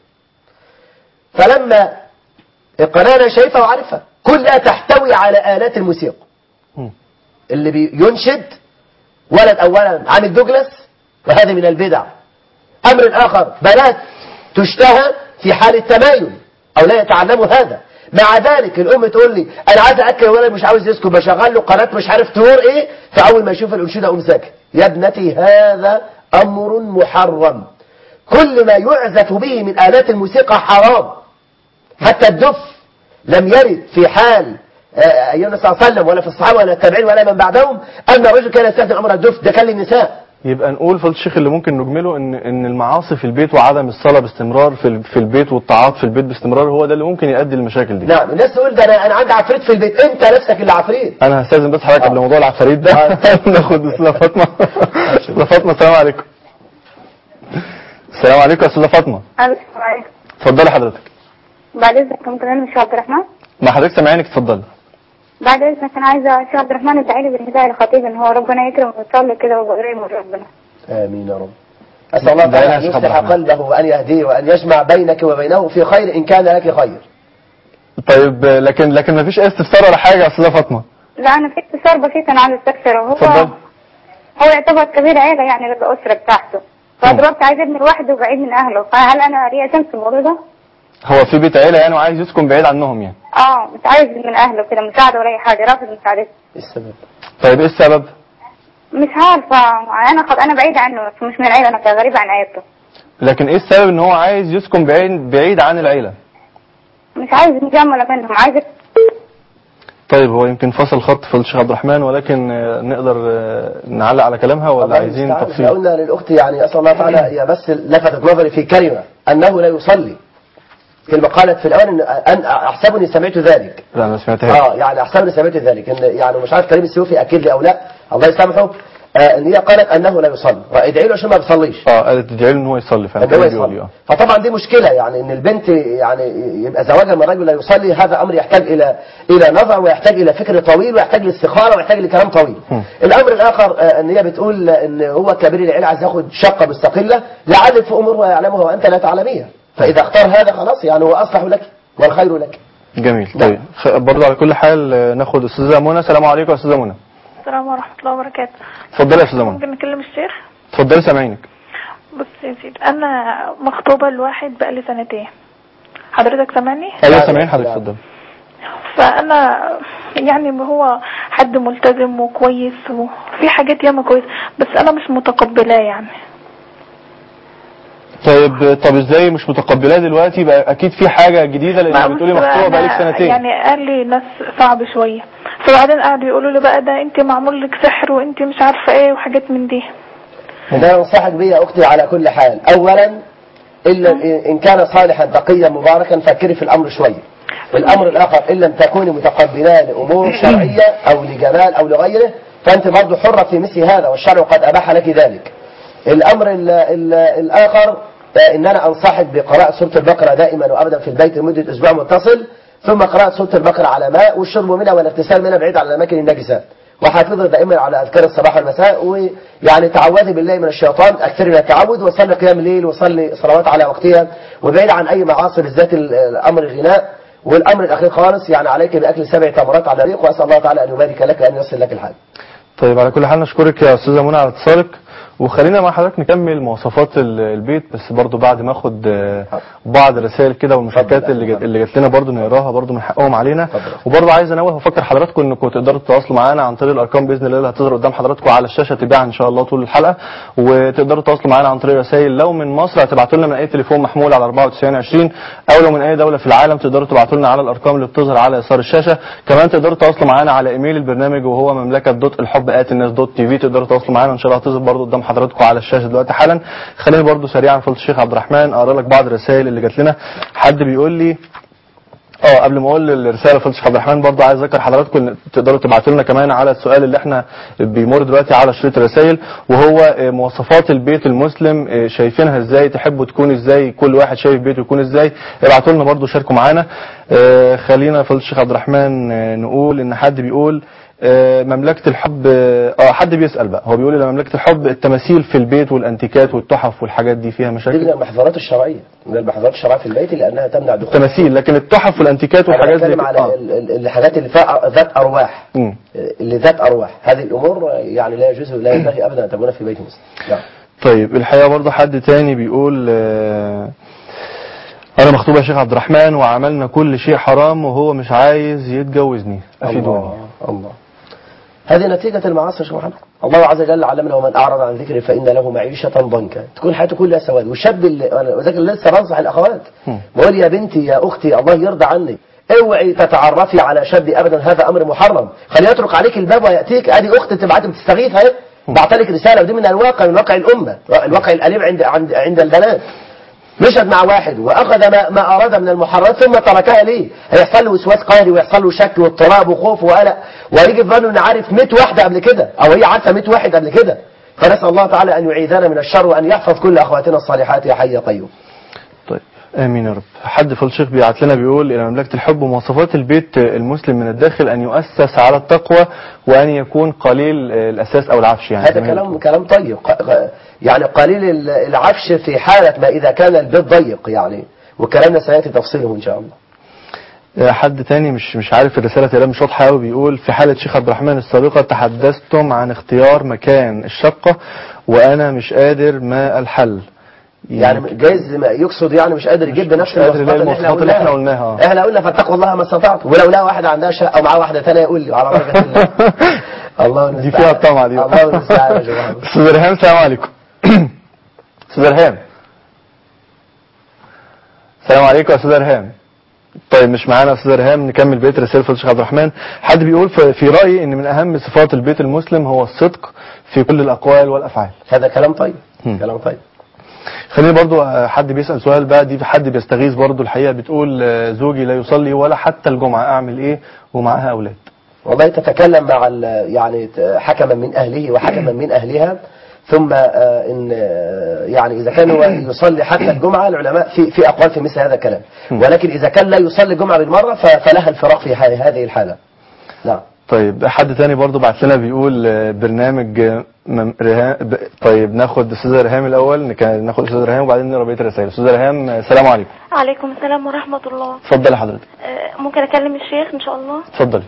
فلما القناه انا شايفها وعارفها كلها تحتوي على الات الموسيقى مم. اللي بينشد ولد اولا عامل دوجلاس وهذا من البدع امر اخر بنات تشتهى في حال التمايل او لا يتعلموا هذا مع ذلك الام تقول لي انا عايز اكل الولد مش عاوز يسكت بشغل له قناه مش عارف تور ايه فاول ما يشوف الانشوده اقوم ساكت يا ابنتي هذا امر محرم كل ما يعزف به من الات الموسيقى حرام حتى الدف لم يرد في حال آه، ايام النبي صلى الله عليه وسلم ولا في الصحابه ولا التابعين ولا من بعدهم ان الرجل كان يستخدم امر الدف ده كان للنساء يبقى نقول فضل الشيخ اللي ممكن نجمله ان ان المعاصي في البيت وعدم الصلاه باستمرار في ال- في البيت والطاعات في البيت باستمرار هو ده اللي ممكن يؤدي للمشاكل دي نعم الناس تقول ده انا انا عندي عفريت في البيت انت نفسك اللي عفريت انا هستاذن بس حضرتك قبل آه. موضوع العفاريت ده آه. ناخد استاذه فاطمه استاذه فاطمه السلام عليكم السلام عليكم يا استاذه فاطمه السلام عليكم اتفضلي حضرتك بعد اذنك ممكن انا مش عبد الرحمن ما حضرتك سامعينك اتفضلي بعد اذنك انا عايزه شيخ عبد الرحمن ادعي لي بالهدايه لخطيب ان هو ربنا يكرمه ويصلي كده ويبقى قريب من ربنا امين يا رب اسال الله دعنا تعالى يا ان شيخ عبد يصلح الرحمن. قلبه وان يهديه وان يجمع بينك وبينه في خير ان كان لك خير طيب لكن لكن ما فيش اي استفسار ولا حاجه يا استاذه فاطمه لا انا في استفسار بسيط انا عايزه استفسر هو اتفضل. هو يعتبر كبير عيله يعني للاسره بتاعته فدلوقتي عايز ابني لوحده وبعيد من اهله فهل انا ليا ذنب في الموضوع ده؟ هو في بيت عيله يعني وعايز يسكن بعيد عنهم يعني اه مش عايز من اهله كده مساعده ولا اي حاجه رافض مساعدته إيه السبب طيب ايه السبب مش عارفه انا خد انا بعيده عنه بس مش من العيله انا غريبه عن عيلته لكن ايه السبب ان هو عايز يسكن بعيد بعيد عن العيله مش عايز مجامله منهم عايز طيب هو يمكن فصل خط في الشيخ عبد الرحمن ولكن آه، نقدر آه، نعلق على كلامها ولا الله عايزين المستعان. تفصيل إحنا قلنا للاخت يعني اسال الله تعالى هي بس لفتت نظري في كلمه انه لا يصلي كلمه قالت في الاول ان أن احسبني سمعت ذلك لا انا سمعتها اه يعني احسبني سمعت ذلك ان يعني مش عارف كريم السيوفي اكد لي او لا الله يسامحه آه ان هي قالت انه لا يصلي وادعي له عشان ما بيصليش اه قالت تدعي له ان هو يصلي فعلا ان هو كان بيقول لي يصلي اه فطبعا دي مشكله يعني ان البنت يعني يبقى زواجها من رجل لا يصلي هذا امر يحتاج الى الى نظر ويحتاج الى فكر طويل ويحتاج لاستخاره ويحتاج لكلام طويل. م. الامر الاخر آه، ان هي بتقول ان هو كبير العيله عايز ياخد شقه مستقله لعل في امور هو يعلمها وانت لا تعلميها. فاذا اختار هذا خلاص يعني هو اصلح لك والخير لك. جميل نعم. طيب خ- برضه على كل حال آه، ناخد استاذه منى السلام عليكم يا استاذه منى السلام ورحمة الله وبركاته اتفضلي يا استاذه منى ممكن نكلم الشيخ اتفضلي سامعينك بص يا سيدي أنا مخطوبة لواحد بقالي سنتين حضرتك سامعني ايوه نعم، سامعين حضرتك نعم. اتفضلي فأنا يعني هو حد ملتزم وكويس وفي حاجات ياما كويس بس أنا مش متقبلاه يعني طيب طب ازاي مش متقبلاه دلوقتي يبقى اكيد في حاجه جديده لان ما بتقولي بص بقى مخطوبه بقالك أنا سنتين يعني قال لي ناس صعب شوية فبعدين قعدوا يقولوا لي بقى ده انت معمول لك سحر وانت مش عارفة ايه وحاجات من دي انا انصحك به يا اختي على كل حال. اولا الا ان كان صالحا تقيا مباركا فكري في الامر شويه. الامر الاخر ان لم تكوني متقبلاه لامور شرعيه او لجمال او لغيره فانت برضه حره في مثل هذا والشرع قد اباح لك ذلك. الامر ال ال الاخر آه، ان انا انصحك بقراءه سوره البقره دائما وابدا في البيت لمده اسبوع متصل ثم قراءه سوره البقره على ماء والشرب منها والاغتسال منها بعيد عن الاماكن النجسه. وحافظي دائما على اذكار الصباح والمساء ويعني تعوذي بالله من الشيطان اكثري من التعوذ وصلي قيام الليل وصلي صلوات على وقتها وبعيد عن اي معاصي بالذات ال- الامر الغناء والامر الاخير خالص يعني عليك باكل سبع تمرات على الريق واسال الله تعالى ان يبارك لك وان يصل لك الحال. طيب على كل حال نشكرك يا استاذه منى على اتصالك وخلينا مع حضرتك نكمل مواصفات ال- البيت بس برضو بعد ما اخد آه، بعض الرسائل كده والمشاركات اتفضل، اللي جت اتفضل. اللي جات لنا برضو نقراها برضو من حقهم علينا اتفضل. وبرضو عايز انوه وافكر حضراتكم انكم تقدروا تتواصلوا معانا عن طريق الارقام باذن الله اللي هتظهر قدام حضراتكم على الشاشه تباعا ان شاء الله طول الحلقه وتقدروا تتواصلوا معانا عن طريق رسائل لو من مصر هتبعتوا لنا من اي تليفون محمول على 9420 او لو من اي دوله في العالم تقدروا تبعتوا لنا على الارقام اللي بتظهر على يسار الشاشه كمان تقدروا تتواصلوا معانا على ايميل البرنامج وهو مملكه دوت الحب ات الناس دوت تي في تقدروا تتواصلوا معانا ان شاء الله هتظهر برضو قدام حضراتكم على الشاشه دلوقتي حالا خليني برضو سريعا فضل الشيخ عبد الرحمن اقرا لك بعض الرسائل اللي جات لنا حد بيقول لي اه قبل ما اقول الرساله لفضل الشيخ عبد الرحمن برضه عايز اذكر حضراتكم إن تقدروا تبعتوا لنا كمان على السؤال اللي احنا بيمر دلوقتي على شريط الرسائل وهو آه، مواصفات البيت المسلم آه، شايفينها ازاي تحبوا تكون ازاي كل واحد شايف بيته يكون ازاي ابعتوا لنا برضه شاركوا معانا آه، خلينا فضل الشيخ عبد الرحمن آه، نقول ان حد بيقول آه، مملكة الحب اه آه، حد بيسأل بقى هو بيقول إن مملكة الحب التماثيل في البيت والانتيكات والتحف والحاجات دي فيها دي من مشاكل المحظورات الشرعيه من المحظورات الشرعيه في البيت لانها تمنع دخول التماثيل لكن التحف والانتيكات انا والحاجات بتكلم دي على آه. ال- ال- الحاجات اللي فيها ذات ارواح مم. اللي ذات ارواح هذه الامور يعني لا يجوز لا ينبغي ابدا ان تكون في بيت مسلم نعم طيب الحقيقة برضه حد تاني بيقول آه، أنا مخطوبة يا شيخ عبد الرحمن وعملنا كل شيء حرام وهو مش عايز يتجوزني أفيدوني الله الله هذه نتيجة المعاصي يا شيخ محمد الله عز وجل علمنا ومن أعرض عن ذكري فإن له معيشة ضنكا تكون حياته كلها سواد والشاب اللي أنا وذاك اللي لسه بنصح الأخوات بقول يا بنتي يا أختي الله يرضى عنك اوعي تتعرفي على شاب ابدا هذا امر محرم خليه يطرق عليك الباب وياتيك ادي اخت تبعت بتستغيث اهي بعتلك رساله ودي من الواقع من واقع الامه الواقع الاليم عند عند عند البنات مشت مع واحد واخذ ما, ما اراد من المحرمات ثم تركها ليه هيحصل له وسواس قهري ويحصل له شك واضطراب وخوف وقلق ويجي في ظنه انه عارف 100 واحده قبل كده او هي عارفه 100 واحد قبل كده فنسال الله تعالى ان يعيذنا من الشر وان يحفظ كل اخواتنا الصالحات يا حي يا قيوم طيب آمين يا رب حد في الشيخ بيبعت لنا بيقول إلى مملكة الحب مواصفات البيت المسلم من الداخل أن يؤسس على التقوى وأن يكون قليل آه، الأساس أو العفش يعني هذا كلام كلام طيب ق- ق- يعني قليل ال- العفش في حاله ما اذا كان البيت ضيق يعني وكلامنا سياتي تفصيله ان شاء الله آه، حد تاني مش مش عارف الرسالة تقريبا مش واضحة قوي بيقول في حالة شيخ عبد الرحمن السابقة تحدثتم عن اختيار مكان الشقة وأنا مش قادر ما الحل يعني جايز ما يقصد يعني مش قادر يجيب بنفس مش قادر يلاقي المواصفات المواصفات اللي احنا قلناها آه. احنا قلنا فاتقوا الله ما استطعتم ولو لقى واحدة عندها شقة ومعاه واحدة ثانية يقول لي على بركة الله الله دي المستعان. فيها الطمع دي الله المستعان يا جماعة استاذ ارهام السلام عليكم استاذ ارهام السلام عليكم يا استاذ ارهام طيب مش معانا يا استاذ ارهام نكمل بيت رساله فضل الشيخ عبد الرحمن حد بيقول في في رايي ان من اهم صفات البيت المسلم هو الصدق في كل الاقوال والافعال هذا كلام طيب هم. كلام طيب خليني برضو آه، حد بيسال سؤال بقى دي حد بيستغيث برضو الحقيقه بتقول آه، زوجي لا يصلي ولا حتى الجمعه اعمل ايه ومعاها اولاد والله تتكلم مع ال- يعني ت- حكما من أهله وحكما من أهلها ثم آه، إن آه، يعني إذا كان هو يصلي حتى الجمعة العلماء في في أقوال في مثل هذا الكلام ولكن إذا كان لا يصلي الجمعة بالمرة ف- فلها الفراق في ه- هذه الحالة نعم طيب حد تاني برضو بعت لنا بيقول آه، برنامج آه، مم- رهام ب- طيب ناخد استاذ رهام الاول نك- ناخد استاذ رهام وبعدين نقرا بقيه الرسائل استاذ رهام آه، السلام عليكم عليكم السلام ورحمة الله اتفضلي حضرتك آه، ممكن أكلم الشيخ إن شاء الله اتفضلي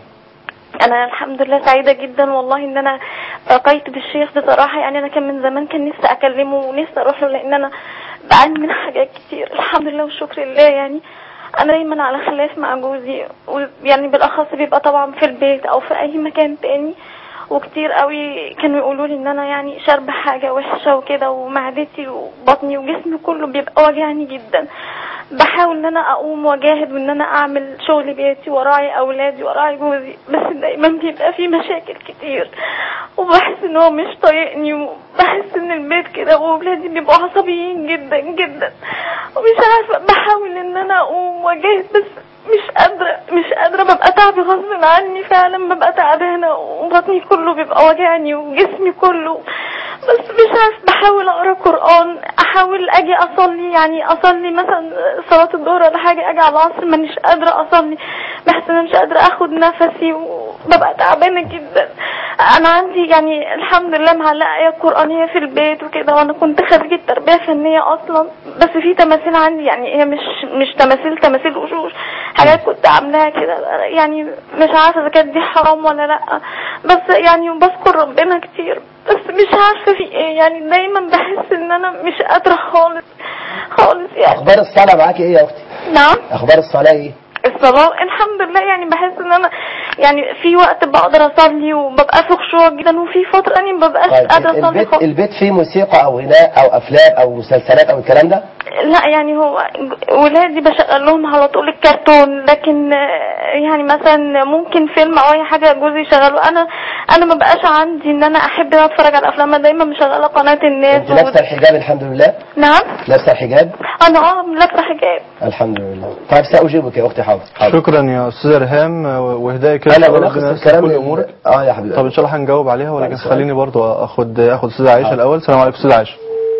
أنا الحمد لله سعيدة جدا والله إن أنا لقيت بالشيخ بصراحة يعني أنا كان من زمان كان نفسي أكلمه ونفسي أروح له لأن أنا بعاني من حاجات كتير الحمد لله والشكر لله يعني أنا دايما على خلاف مع جوزي يعني بالأخص بيبقى طبعا في البيت أو في أي مكان تاني وكتير قوي كانوا يقولوا لي ان انا يعني شاربه حاجه وحشه وكده ومعدتي وبطني وجسمي كله بيبقى واجعني جدا بحاول ان انا اقوم واجاهد وان انا اعمل شغل بيتي وراعي اولادي وراعي جوزي بس دايما بيبقى في مشاكل كتير وبحس ان هو مش طايقني وبحس ان البيت كده واولادي بيبقوا عصبيين جدا جدا ومش عارفه بحاول ان انا اقوم واجاهد بس مش قادرة مش قادرة ببقى تعبي غصب عني فعلا ببقى تعبانة وبطني كله بيبقى واجعني وجسمي كله بس مش عارف بحاول اقرا قرآن احاول اجي اصلي يعني اصلي مثلا صلاة الظهر ولا حاجة اجي على العصر مانيش قادرة اصلي بحس ان أنا مش قادرة اخد نفسي وببقى تعبانة جدا انا عندي يعني الحمد لله معلقة آية قرآنية في البيت وكده وانا كنت خريجة تربية فنية اصلا بس في تماثيل عندي يعني هي مش مش تماثيل تماثيل وشوش حاجات كنت عاملاها كده يعني مش عارفة اذا كانت دي حرام ولا لا بس يعني بذكر ربنا كتير بس مش عارفة في ايه يعني دايما بحس ان انا مش قادرة خالص خالص يعني أخبار الصلاة معاك إيه يا أختي نعم أخبار الصلاة إيه الصلاة الحمد لله يعني بحس ان انا يعني في وقت بقدر اصلي وببقى في خشوع جدا وفي فتره تانية ما ببقاش طيب قادره اصلي البيت خالص البيت فيه موسيقى او غناء او افلام او مسلسلات او الكلام ده لا يعني هو ولادي بشغل لهم على طول الكرتون لكن آه، يعني مثلا ممكن فيلم او اي حاجه جوزي يشغله انا انا ما بقاش عندي ان انا احب ان أنا اتفرج على افلام أنا دايما مشغله قناه الناس انت لابسه الحجاب الحمد لله نعم لابسه الحجاب انا اه لابسه حجاب الحمد لله طيب ساجيبك يا اختي حاضر حاضر شكرا يا استاذ ريهام واهدائي كده انا إن شاء الله بلخص ربنا ييسر الكلام كل لل- امورك اه يا حبيبي طب ان شاء الله هنجاوب عليها ولكن طيب، سؤال. خليني برضو اخد اخد استاذ عائشه الاول السلام عليكم استاذ عائشه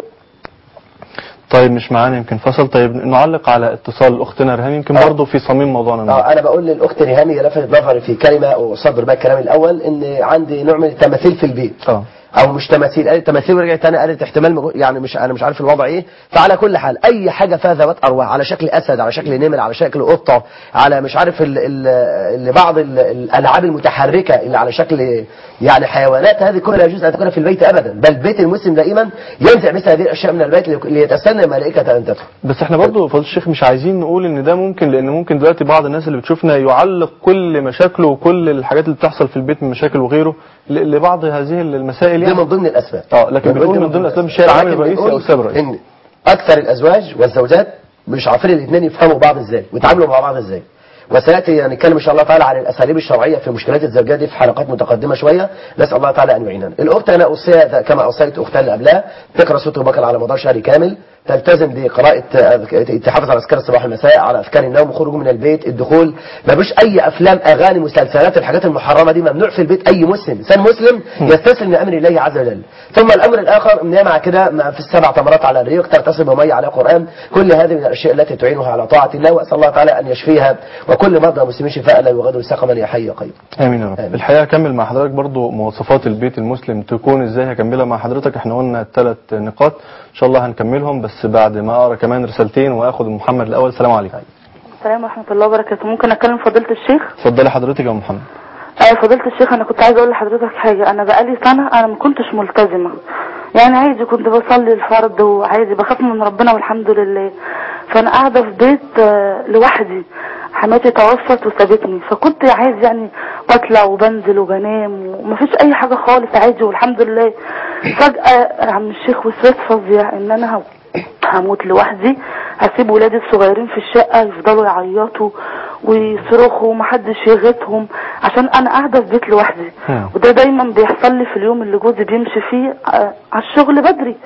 طيب مش معانا يمكن فصل طيب نعلق على اتصال اختنا ريهام يمكن آه. برضو في صميم موضوعنا النهارده اه انا بقول للاخت ريهام هي لفتت نظري في كلمه واصدر بها الكلام الاول ان عندي نوع من التماثيل في البيت اه او مش تماثيل قالت تماثيل ورجعت تاني قالت احتمال مجو- يعني مش انا مش عارف الوضع ايه فعلى كل حال اي حاجه فيها ذوات ارواح على شكل اسد على شكل نمر على شكل قطه على مش عارف ال ال ال بعض ال الالعاب المتحركه اللي على شكل يعني حيوانات هذه كلها لا يجوز ان تكون في البيت ابدا بل بيت المسلم دائما ينزع مثل هذه الاشياء من البيت ليتسنى الملائكه ان تدخل بس احنا برضو فضل الشيخ مش عايزين نقول ان ده ممكن لان ممكن دلوقتي بعض الناس اللي بتشوفنا يعلق كل مشاكله وكل الحاجات اللي بتحصل في البيت من مشاكل وغيره ل- لبعض هذه المسائل دي يعني من ضمن الاسباب اه لكن بنقول من ضمن الاسباب مش هي العامل ولكن الرئيسي بنقول او السبب الرئيسي ان اكثر الازواج والزوجات مش عارفين الاثنين يفهموا بعض ازاي ويتعاملوا مع بعض ازاي وسياتي يعني نتكلم ان شاء الله تعالى عن الاساليب الشرعيه في مشكلات الزوجات دي في حلقات متقدمه شويه نسال الله تعالى ان يعيننا الاخت انا اوصيها كما اوصيت اختها اللي قبلها تقرا سوره البقره على مدار شهر كامل تلتزم بقراءة تحافظ على أذكار الصباح والمساء على أذكار النوم وخروج من البيت الدخول ما فيش أي أفلام أغاني مسلسلات الحاجات المحرمة دي ممنوع في البيت أي مسلم إنسان مسلم يستسلم لأمر الله عز وجل ثم الأمر الآخر إن هي مع كده ما في السبع تمرات على الريق تغتسل بمية على القرآن كل هذه من الأشياء التي تعينها على طاعة الله وأسأل الله تعالى أن يشفيها وكل مرضى المسلمين شفاء لا يغادر سقما يا حي يا قيوم امين يا رب آمين. الحقيقه اكمل مع حضرتك برضو مواصفات البيت المسلم تكون ازاي هكملها مع حضرتك احنا قلنا الثلاث نقاط ان شاء الله هنكملهم بس بعد ما اقرا كمان رسالتين واخد محمد الاول السلام عليكم السلام ورحمة الله وبركاته ممكن أكلم فضيلة الشيخ؟ اتفضلي حضرتك يا أم محمد أيوة فضيلة الشيخ أنا كنت عايزة أقول لحضرتك حاجة أنا بقالي سنة أنا ما كنتش ملتزمة يعني عادي كنت بصلي الفرض وعادي بخاف من ربنا والحمد لله فأنا قاعدة في بيت آه، لوحدي حماتي توفت وسابتني فكنت عايز يعني بطلع وبنزل وبنام ومفيش أي حاجة خالص عادي والحمد لله فجأة عم الشيخ وسواس فظيع إن أنا هموت لوحدي هسيب ولادي الصغيرين في الشقة يفضلوا يعيطوا ويصرخوا ومحدش يغيثهم عشان انا قاعدة في بيت لوحدي مم. وده دايما بيحصل لي في اليوم اللي جوزي بيمشي فيه آه، على الشغل بدري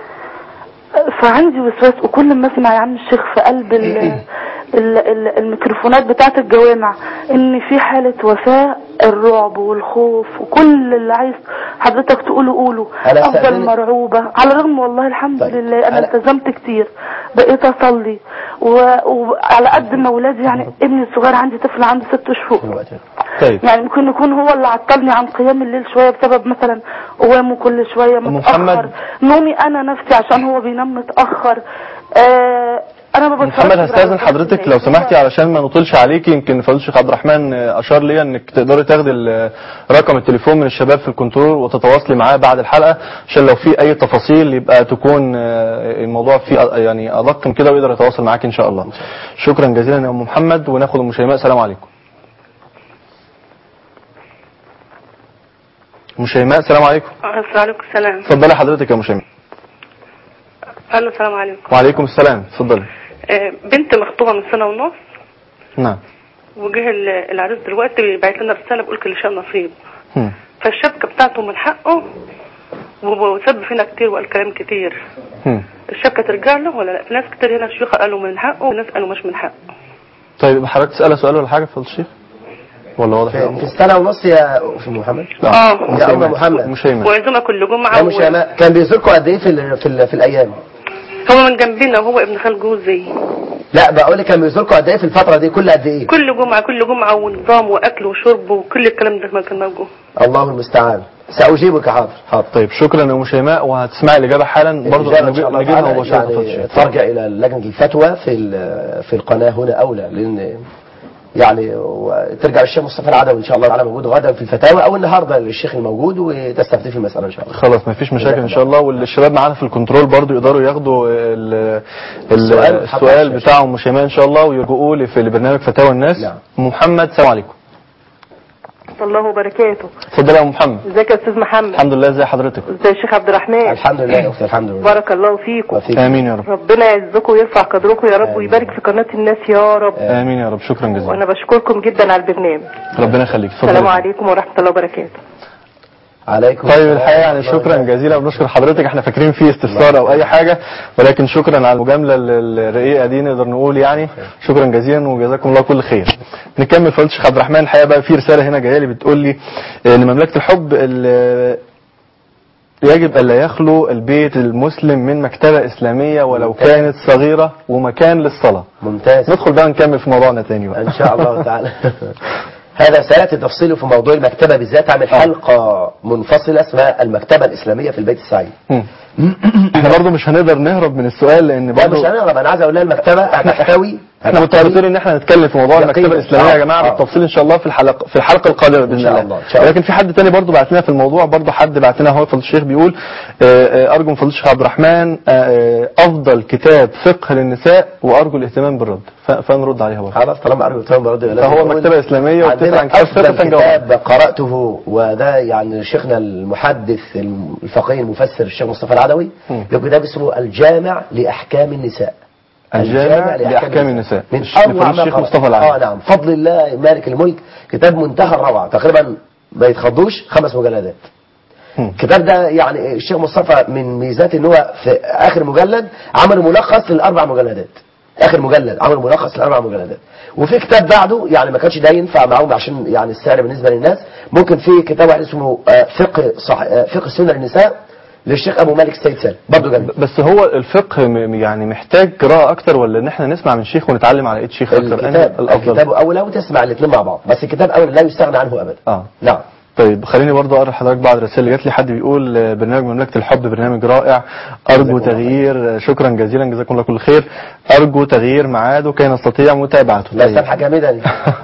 آه، فعندي وسواس وكل ما اسمع يا عم الشيخ في قلب ال ال ال الميكروفونات بتاعت الجوامع ان في حالة وفاة الرعب والخوف وكل اللي عايز حضرتك تقوله قوله أنا افضل استأذنك. مرعوبة على الرغم والله الحمد طيب. لله انا أنا- التزمت كتير بقيت اصلي و- وعلى قد ما ولادي يعني ابني الصغير عندي طفل عنده ست شهور طيب يعني ممكن يكون هو اللي عطلني عن قيام الليل شويه بسبب مثلا قوامه كل شويه متاخر محمد. نومي انا نفسي عشان هو بينام متاخر آه انا ما بتفرجش محمد غير على هستاذن القناة حضرتك الليل. لو سمحتي علشان ما نطولش عليكي يمكن فضيله الشيخ عبد الرحمن آه، اشار لي انك تقدري تاخدي ال- رقم التليفون من الشباب في الكنترول وتتواصلي معاه بعد الحلقه عشان لو في اي تفاصيل يبقى تكون آه، الموضوع فيه أ- يعني ادق من كده ويقدر يتواصل معاك ان شاء الله شكرا جزيلا يا ام محمد وناخد ام شيماء السلام عليكم ام شيماء السلام عليكم عليكم السلام اتفضلي حضرتك يا ام شيماء الو السلام عليكم وعليكم السلام اتفضلي آه، بنت مخطوبه من سنه ونص نعم وجه ال- العريس دلوقتي بعت لنا رساله بيقول كل شيء نصيب هم. فالشبكه بتاعته من حقه وسب فينا كتير وقال كلام كتير هم. الشبكه ترجع له ولا لا في ناس كتير هنا شيوخ قالوا من حقه وناس قالوا مش من حقه طيب حضرتك تسألها سؤال ولا حاجة فضل الشيخ ولا واضح يا في أم؟ في السنة ونص يا أخي محمد اه يا أم محمد مش هيمن وعزومه كل جمعه يا و- مش يا كان بيزوركم قد إيه في ال في, ال في الأيام هو من جنبنا وهو ابن خال جوزي لا بقول لك كان بيزوركم قد إيه في الفترة دي كل قد إيه كل جمعه كل جمعه ونظام واكل وشرب وكل الكلام ده ما كان موجود الله المستعان سأجيبك حاضر حاضر طيب شكرا يا أم شيماء وهتسمعي الإجابة حالا برضه الإجابة إن شاء الله نجيبها تعالى مباشرة فضل يعني الشيخ ترجع إلى لجنة الفتوى في ال- في القناة هنا أولى لأن يعني و- ترجع للشيخ مصطفى العدوي إن شاء الله تعالى موجود غدا في الفتاوى أو النهاردة للشيخ الموجود وتستفتي في المسألة إن شاء الله خلاص ما فيش مشاكل ان شاء الله والشباب معانا في الكنترول برضو يقدروا ياخدوا ال- ال- السؤال بتاع السؤال الشاشة. بتاعهم مش ان شاء الله ويرجعوا لي في برنامج فتاوى الناس نعم. محمد السلام عليكم الله وبركاته اتفضل يا ام محمد ازيك يا استاذ محمد الحمد لله ازي حضرتك ازي الشيخ عبد الرحمن الحمد لله يا اختي الحمد لله بارك الله فيكم امين يا رب ربنا يعزكم ويرفع قدركم يا رب ويبارك في قناة الناس يا رب امين يا رب شكرا جزيلا وانا بشكركم جدا على البرنامج ربنا يخليك اتفضل السلام عليكم ورحمة الله وبركاته عليكم طيب الحقيقه يعني شكرا جزيلا بنشكر حضرتك احنا فاكرين في استفسار او اي حاجه ولكن شكرا على المجامله ال- الرقيقه دي نقدر نقول يعني شكرا جزيلا وجزاكم الله كل خير نكمل فضيله الشيخ عبد الرحمن الحقيقه بقى في رساله هنا جايه لي بتقول لي ان مملكه الحب ال- يجب ألا يخلو البيت المسلم من مكتبة إسلامية ولو كانت صغيرة ومكان للصلاة ممتاز ندخل بقى نكمل في موضوعنا تاني بقى ان شاء الله تعالى هذا سياتي تفصيله في موضوع المكتبه بالذات عامل حلقه منفصله اسمها المكتبه الاسلاميه في البيت السعيد مم. احنا برضو مش هنقدر نهرب من السؤال لان لا برضو مش هنهرب انا عايز اقول لها المكتبه هتحتوي احنا مترابطين ان احنا نتكلم في موضوع يقينا. المكتبه الاسلاميه يا آه. جماعه آه. بالتفصيل ان شاء الله في الحلقه في الحلقه القادمه باذن إن شاء الله, الله، إن شاء الله. ولكن في حد تاني برضو بعت لنا في الموضوع برضو حد بعت لنا هو فضل الشيخ بيقول آه، آه، ارجو من فضل الشيخ عبد الرحمن آه، آه، افضل كتاب فقه للنساء وارجو الاهتمام بالرد ف- فنرد عليها برضو خلاص طالما ارجو تمام برد فهو مكتبه اسلاميه وبتسال عندنا عن كتاب فقه افضل فنجاوب كتاب قراته وده يعني شيخنا المحدث الفقيه المفسر الشيخ مصطفى العدوي مم. له كتاب اسمه الجامع لاحكام النساء الجامع لاحكام النساء من لفضيلة اروع ما الشيخ قرأ. مصطفى العدوي اه نعم فضل الله مالك الملك كتاب منتهى الروعه تقريبا ما يتخضوش خمس مجلدات مم. الكتاب ده يعني الشيخ مصطفى من ميزاته ان هو في اخر مجلد عمل ملخص للاربع مجلدات اخر مجلد عمل ملخص للاربع مجلدات وفي كتاب بعده يعني ما كانش ده ينفع معاهم عشان يعني السعر بالنسبه للناس ممكن في كتاب واحد اسمه آه، فقه صح آه، فقه السنه للنساء للشيخ ابو مالك السيد سالم برضه جميل بس هو الفقه م- يعني محتاج قراءة أكتر ولا إن إحنا نسمع من شيخ ونتعلم على إيد شيخ أكتر أنهي الكتاب الأفضل الكتاب اولى وتسمع الاثنين مع بعض بس الكتاب اولى لا يستغنى عنه ابدا آه نعم طيب خليني برضه اقرا لحضرتك بعض الرسائل اللي جات لي حد بيقول آه، برنامج مملكه الحب برنامج رائع ارجو جزاكم الله تغيير آه، شكرا جزيلا جزاكم الله كل خير ارجو تغيير ميعاده كي نستطيع متابعته لا طيب. سامحك يا مدني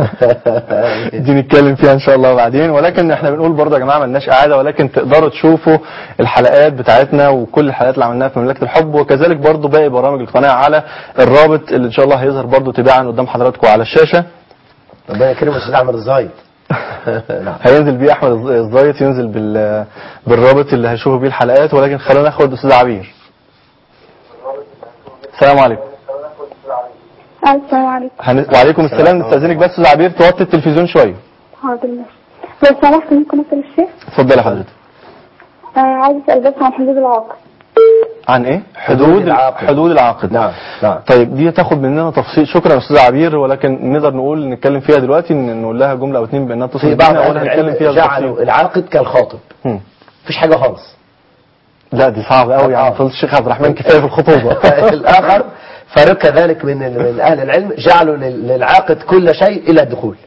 دي نتكلم فيها ان شاء الله بعدين ولكن احنا بنقول برضه يا جماعه ملناش قاعده ولكن تقدروا تشوفوا الحلقات بتاعتنا وكل الحلقات اللي عملناها في مملكه الحب وكذلك برضه باقي برامج القناه على الرابط اللي ان شاء الله هيظهر برضه تباعا قدام حضراتكم على الشاشه ربنا يكرمه الاستاذ احمد الزايد نعم هينزل بيه احمد الز- الزايد ينزل بال بالرابط اللي هيشوفوا بيه الحلقات ولكن خلونا ناخد استاذ عبير السلام عليكم السلام عليكم هن... وعليكم السلام نستاذنك بس استاذ عبير توطي التلفزيون شويه حاضر لو سمحت ممكن اسال الشيخ اتفضلي حضرتك آه عايز اسال بس عن حدود العقد عن ايه حدود حدود العقد. حدود العقد نعم نعم طيب دي تاخد مننا تفصيل شكرا يا استاذ عبير ولكن نقدر نقول نتكلم فيها دلوقتي ن- نقول لها جمله او اتنين بانها تصل في بعض بينا اهل ولا هنتكلم العلم فيها جعلوا بالتفصيل العاقد كالخاطب مم. مفيش حاجه خالص لا دي صعبه قوي يعني آه. فضل الشيخ عبد الرحمن كفايه في الخطوبه الاخر فرق كذلك من من اهل العلم جعلوا لل- للعاقد كل شيء الى الدخول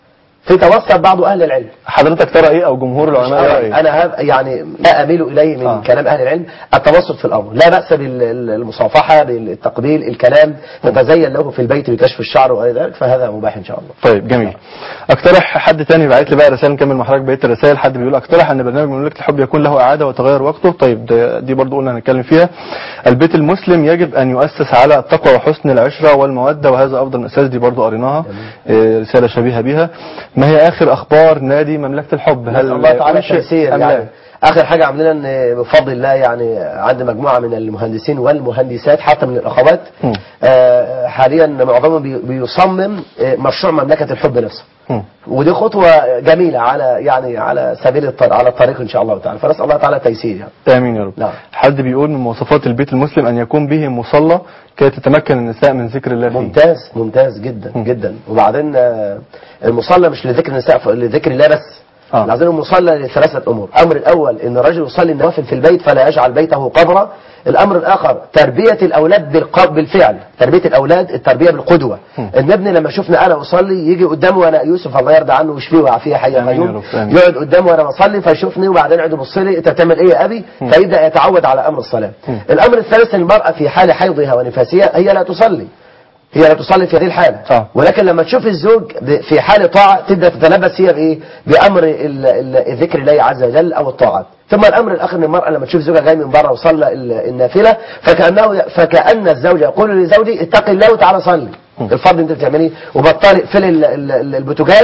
في توسط بعض اهل العلم حضرتك ترى ايه او جمهور العلماء يرى ايه انا هب يعني لا اميل اليه من آه. كلام اهل العلم التوسط في الامر لا باس بالمصافحه بالتقبيل الكلام تتزين له في البيت بكشف الشعر وغير ذلك فهذا مباح ان شاء الله طيب جميل اقترح حد تاني بعت لي بقى رسائل نكمل مع حضرتك بقيه الرسائل حد بيقول اقترح ان برنامج مملكه الحب يكون له اعاده وتغير وقته طيب ده- دي برضو قلنا هنتكلم فيها البيت المسلم يجب ان يؤسس على التقوى وحسن العشره والموده وهذا افضل من اساس دي برضو قريناها آه، رساله شبيهه بها ما هي اخر اخبار نادي مملكه الحب نسأل الله تعالى أنشئ التيسير أم يعني لا؟ اخر حاجه عاملين ان بفضل الله يعني عند مجموعه من المهندسين والمهندسات حتى من الاخوات مم. آه، حاليا معظمهم بي- بيصمم آه، مشروع مملكه الحب نفسه مم. ودي خطوه جميله على يعني على سبيل الطريق على الطريق ان شاء الله تعالى فنسال الله تعالى التيسير يعني امين يا رب نعم. حد بيقول من مواصفات البيت المسلم ان يكون به مصلى كي تتمكن النساء من ذكر الله فيه ممتاز ممتاز جدا مم. جدا وبعدين آه، المصلى مش لذكر النساء ف- لذكر الله بس آه. عايزين المصلى لثلاثة أمور الأمر الأول إن الرجل يصلي النوافل في البيت فلا يجعل بيته قبرا الأمر الآخر تربية الأولاد بالق- بالفعل تربية الأولاد التربية بالقدوة مم. إن ابني لما يشوفني أنا أصلي يجي قدامي وأنا يوسف الله يرضى عنه ويشفيه ويعافيه حي آمين يا قيوم رب، آمين. يقعد قدامي وأنا بصلي فيشوفني وبعدين يقعد يبص لي أنت بتعمل إيه يا أبي فيبدأ يتعود على أمر الصلاة مم. الأمر الثالث المرأة في حال حيضها ونفاسها هي لا تصلي هي لا تصلي في هذه الحالة آه. ولكن لما تشوف الزوج ب- في حال طاعة تبدأ تتلبس هي بإيه بأمر ال- ال- ذكر الله عز وجل أو الطاعات ثم الأمر الآخر أن المرأة لما تشوف زوجها جاي من بره وصلى ال- النافلة فكأنه فكأن الزوج يقول لزوجي اتق الله وتعالى صلي الفرض انت بتعمليه وبطلي اقفلي ال- ال- ال- البوتاجاز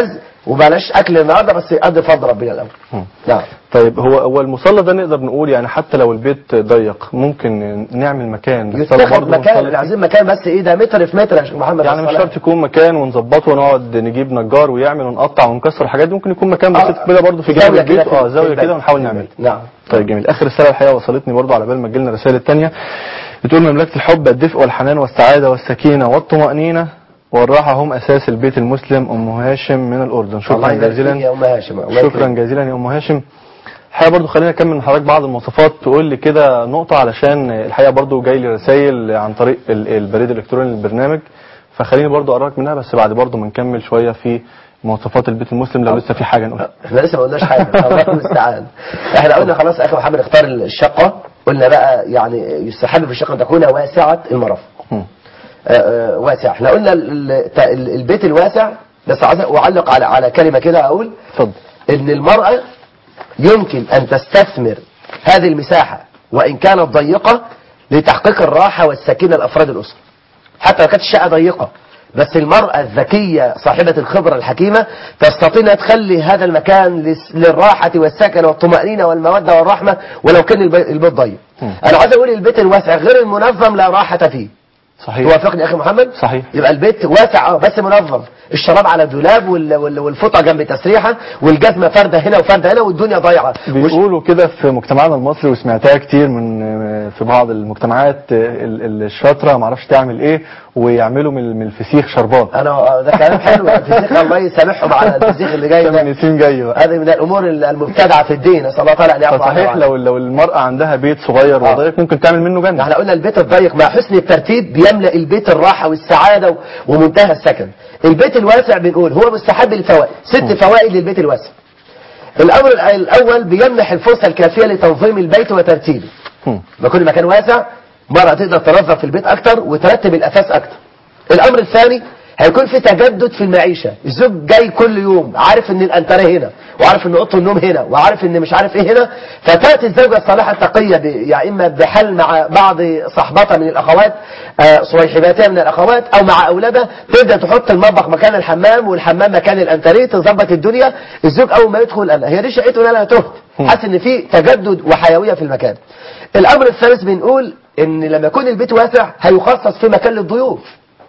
وبلاش اكل النهارده بس قد فضل ربنا الاول نعم طيب هو هو المصلى ده نقدر نقول يعني حتى لو البيت ضيق ممكن نعمل مكان للصلاة يتاخد برضه مكان ونصلي فيه؟ عايزين مكان بس ايه ده متر في متر يا شيخ محمد يعني مش الصلاة. شرط يكون مكان ونظبطه ونقعد نجيب نجار ويعمل ونقطع ونكسر الحاجات دي ممكن يكون مكان بسيط كده برضه في جنب زاوية كده البيت في- اه في زاويه البيت. كده ونحاول نعملها نعم طيب جميل اخر رساله الحقيقه وصلتني برضه على بال ما تجيلنا الرسائل الثانيه بتقول مملكه الحب الدفء والحنان والسعاده والسكينه والطمانينه والراحه هم اساس البيت المسلم ام هاشم من الاردن الله شكرا يبارك فيك جزيلا يا ام هاشم الله شكرا يكرمك. جزيلا يا ام هاشم الحقيقه برضو خلينا نكمل من حضرتك بعض المواصفات تقول لي كده نقطه علشان الحقيقه برضو جاي لي رسائل عن طريق ال- البريد الالكتروني للبرنامج فخليني برضو اقراك منها بس بعد برضو ما نكمل شويه في مواصفات البيت المسلم لو لسه في حاجه نقولها احنا لسه ما قلناش حاجه الله المستعان احنا قلنا خلاص اخي محمد اختار الشقه قلنا بقى يعني يستحب في الشقه ان تكون واسعه المرافق مم. آه، آه، واسع احنا قلنا ال- ال- البيت الواسع بس عايز اعلق على على كلمه كده اقول اتفضل ان المراه يمكن ان تستثمر هذه المساحه وان كانت ضيقه لتحقيق الراحه والسكينه لافراد الاسره حتى لو كانت الشقه ضيقه بس المرأة الذكية صاحبة الخبرة الحكيمة تستطيع أن تخلي هذا المكان لس- للراحة والسكن والطمأنينة والمودة والرحمة ولو كان البي- البيت ضيق أنا عايز أقول البيت الواسع غير المنظم لا راحة فيه صحيح توافقني يا أخي محمد صحيح يبقى البيت واسع اه بس منظم الشراب على الدولاب وال- وال- والفوطه جنب التسريحه والجزمه فرده هنا وفرده هنا والدنيا ضايعه بيقولوا كده في مجتمعنا المصري وسمعتها كتير من في بعض المجتمعات ال- ال- الشاطره ما اعرفش تعمل ايه ويعملوا من من الفسيخ شربات انا آه، ده كلام حلو الفسيخ الله يسامحهم على الفسيخ اللي جاي ده نسيم جاي بقى هذه من الامور المبتدعه في الدين نسال الله تعالى ان يعفو عنها فصحيح وعنها. لو لو المرأة عندها بيت صغير وضيق ممكن تعمل منه جنة احنا قلنا البيت الضيق مع حسن الترتيب بيملا البيت الراحه والسعاده و- ومنتهى السكن البيت الواسع بنقول هو مستحب للفوائد ست فوائد للبيت الواسع الامر الأ- الاول بيمنح الفرصه الكافيه لتنظيم البيت وترتيبه ما كل مكان واسع مرة تقدر تنظف في البيت اكتر وترتب الاساس اكتر الامر الثاني هيكون في تجدد في المعيشة الزوج جاي كل يوم عارف ان الانتريه هنا وعارف ان اوضه النوم هنا وعارف ان مش عارف ايه هنا فتاتي الزوجة الصالحة التقية ب- يا اما بحل مع بعض صحباتها من الاخوات آه، صويحباتها من الاخوات او مع اولادها تبدا تحط المطبخ مكان الحمام والحمام مكان الانتريه تظبط الدنيا الزوج اول ما يدخل قال هي دي شقته ولا انا تهت حاسس ان في تجدد وحيوية في المكان الامر الثالث بنقول ان لما يكون البيت واسع هيخصص في مكان للضيوف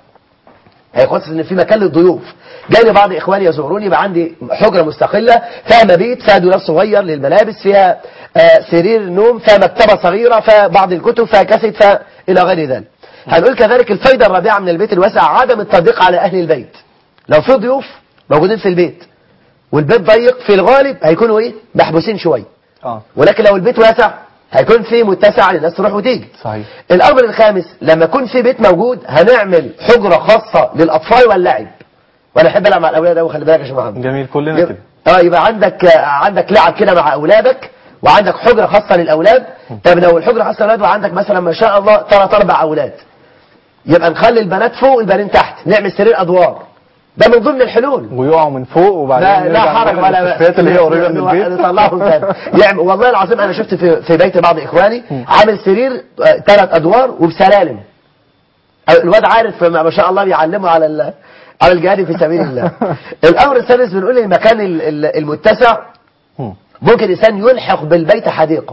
هيخصص ان في مكان للضيوف جاني بعض اخواني يزوروني يبقى عندي حجره مستقله فيها مبيت فيها دولاب صغير للملابس فيها آه، سرير نوم فيها مكتبه صغيره فيها بعض الكتب فيها كاسيت فيها الى غير ذلك هنقول كذلك الفايده الرابعه من البيت الواسع عدم التضييق على اهل البيت لو في ضيوف موجودين في البيت والبيت ضيق في الغالب هيكونوا ايه محبوسين شويه اه ولكن لو البيت واسع هيكون في متسع للناس تروح وتيجي صحيح الامر الخامس لما يكون في بيت موجود هنعمل حجرة خاصة للاطفال واللعب وانا احب العب مع الاولاد قوي خلي بالك يا شيخ محمد جميل كلنا يبقى- كده اه يبقى عندك آه، عندك لعب كده مع اولادك وعندك حجرة خاصة للاولاد طب لو الحجرة خاصة للاولاد وعندك مثلا ما شاء الله ثلاث اربع اولاد يبقى نخلي البنات فوق والبنين تحت نعمل سرير ادوار ده من ضمن الحلول ويقعوا من فوق وبعدين لا لا نرجع حرج نعمل ولا المستشفيات اللي هي قريبه من البيت نطلعهم تاني يعني والله العظيم انا شفت في في بيت بعض اخواني عامل سرير ثلاث ادوار وبسلالم الواد عارف ما ما شاء الله بيعلمه على ال- على الجهاد في سبيل الله الامر الثالث بنقول المكان ال- ال- المتسع مم. ممكن الانسان يلحق بالبيت حديقه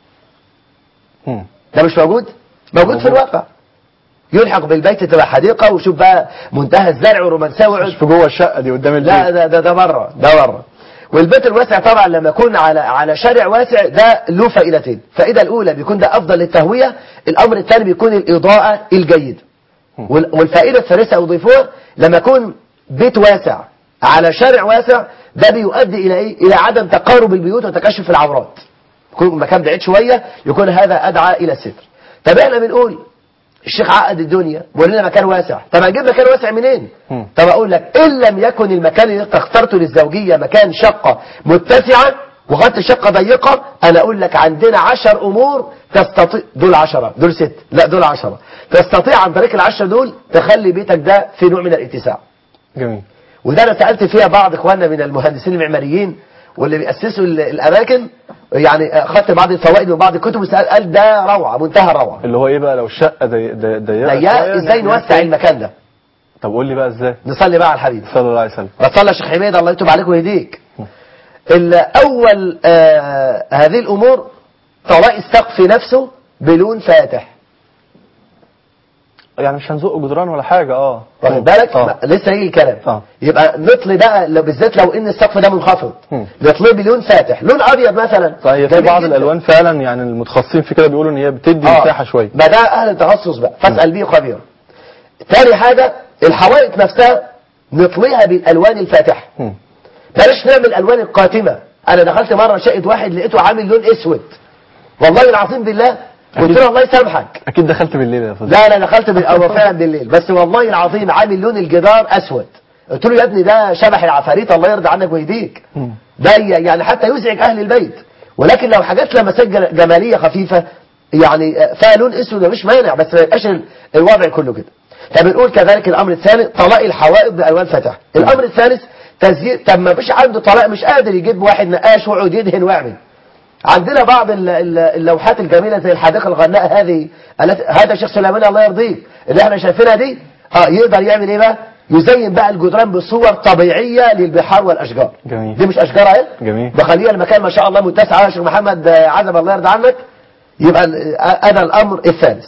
مم. ده مش موجود موجود في الواقع يلحق بالبيت تبقى حديقه وشوف بقى منتهى الزرع والرومانسيه ويقعد في جوه الشقه دي قدام البيت لا ده ده ده بره ده بره والبيت الواسع طبعا لما يكون على على شارع واسع ده له فائدتين الفائده الاولى بيكون ده افضل للتهويه الامر الثاني بيكون الاضاءه الجيده وال- والفائده الثالثه اضيفوها لما يكون بيت واسع على شارع واسع ده بيؤدي الى ايه الى عدم تقارب البيوت وتكشف العورات يكون مكان بعيد شويه يكون هذا ادعى الى الستر طب احنا بنقول الشيخ عقد الدنيا وقال لنا مكان واسع طب هنجيب مكان واسع منين مم. طب اقول لك ان لم يكن المكان اللي انت اخترته للزوجيه مكان شقه متسعه وغطي شقه ضيقه انا اقول لك عندنا عشر امور تستطيع دول عشرة دول ست لا دول عشرة تستطيع عن طريق العشرة دول تخلي بيتك ده في نوع من الاتساع جميل وده انا سالت فيها بعض اخواننا من المهندسين المعماريين واللي بيأسسوا ال- الاماكن يعني اخذت بعض الفوائد من بعض الكتب وسأل قال ده روعه منتهى الروعه اللي هو ايه بقى لو الشقه ضي- ضي- ضيقه ضيقه شوية، ازاي نعمل نوسع المكان ده طب قول لي بقى ازاي نصلي بقى على الحبيب صلى الله عليه وسلم ما تصلي يا شيخ حميد الله يتوب عليك ويهديك ال- اول آه هذه الامور طلاق السقف نفسه بلون فاتح يعني مش هنزق جدران ولا حاجه اه واخد بالك اه ما- لسه هيجي الكلام اه يبقى نطلي بقى لو بالذات لو ان السقف ده منخفض مم. نطليه بلون فاتح لون ابيض مثلا طيب في جميل بعض جداً. الالوان فعلا يعني المتخصصين في كده بيقولوا ان هي بتدي آه. مساحه شويه ما ده اهل التخصص بقى فاسال بيه خبير تاني حاجه الحوائط نفسها نطليها بالالوان الفاتحه مم. بلاش نعمل الوان القاتمه انا دخلت مره شقه واحد لقيته عامل لون اسود والله العظيم بالله قلت له الله يسامحك اكيد دخلت بالليل يا فندم لا انا دخلت بال... أو فعلا بالليل بس والله العظيم عامل لون الجدار اسود قلت له يا ابني ده شبح العفاريت الله يرضى عنك ويهديك مم. ده ي- يعني حتى يزعج اهل البيت ولكن لو حاجات لمسات جل- جماليه خفيفه يعني آه، فيها لون اسود مش مانع بس ما يبقاش ال- الوضع كله كده طب بنقول كذلك الامر الثاني طلاق الحوائط بالوان فاتحه الامر الثالث تزيين طب ما فيش عنده طلاق مش قادر يجيب واحد نقاش ويقعد يدهن ويعمل عندنا بعض ال- ال- اللوحات الجميلة زي الحديقة الغناء هذه التي- هذا شيخ سليمان الله يرضيه اللي احنا شايفينها دي اه يقدر يعمل ايه بقى يزين بقى الجدران بصور طبيعية للبحار والاشجار جميل دي مش اشجار اهي جميل بخليها المكان ما شاء الله متسع يا شيخ محمد آه، عزب الله يرضى عنك يبقى ال- آه، هذا الامر الثالث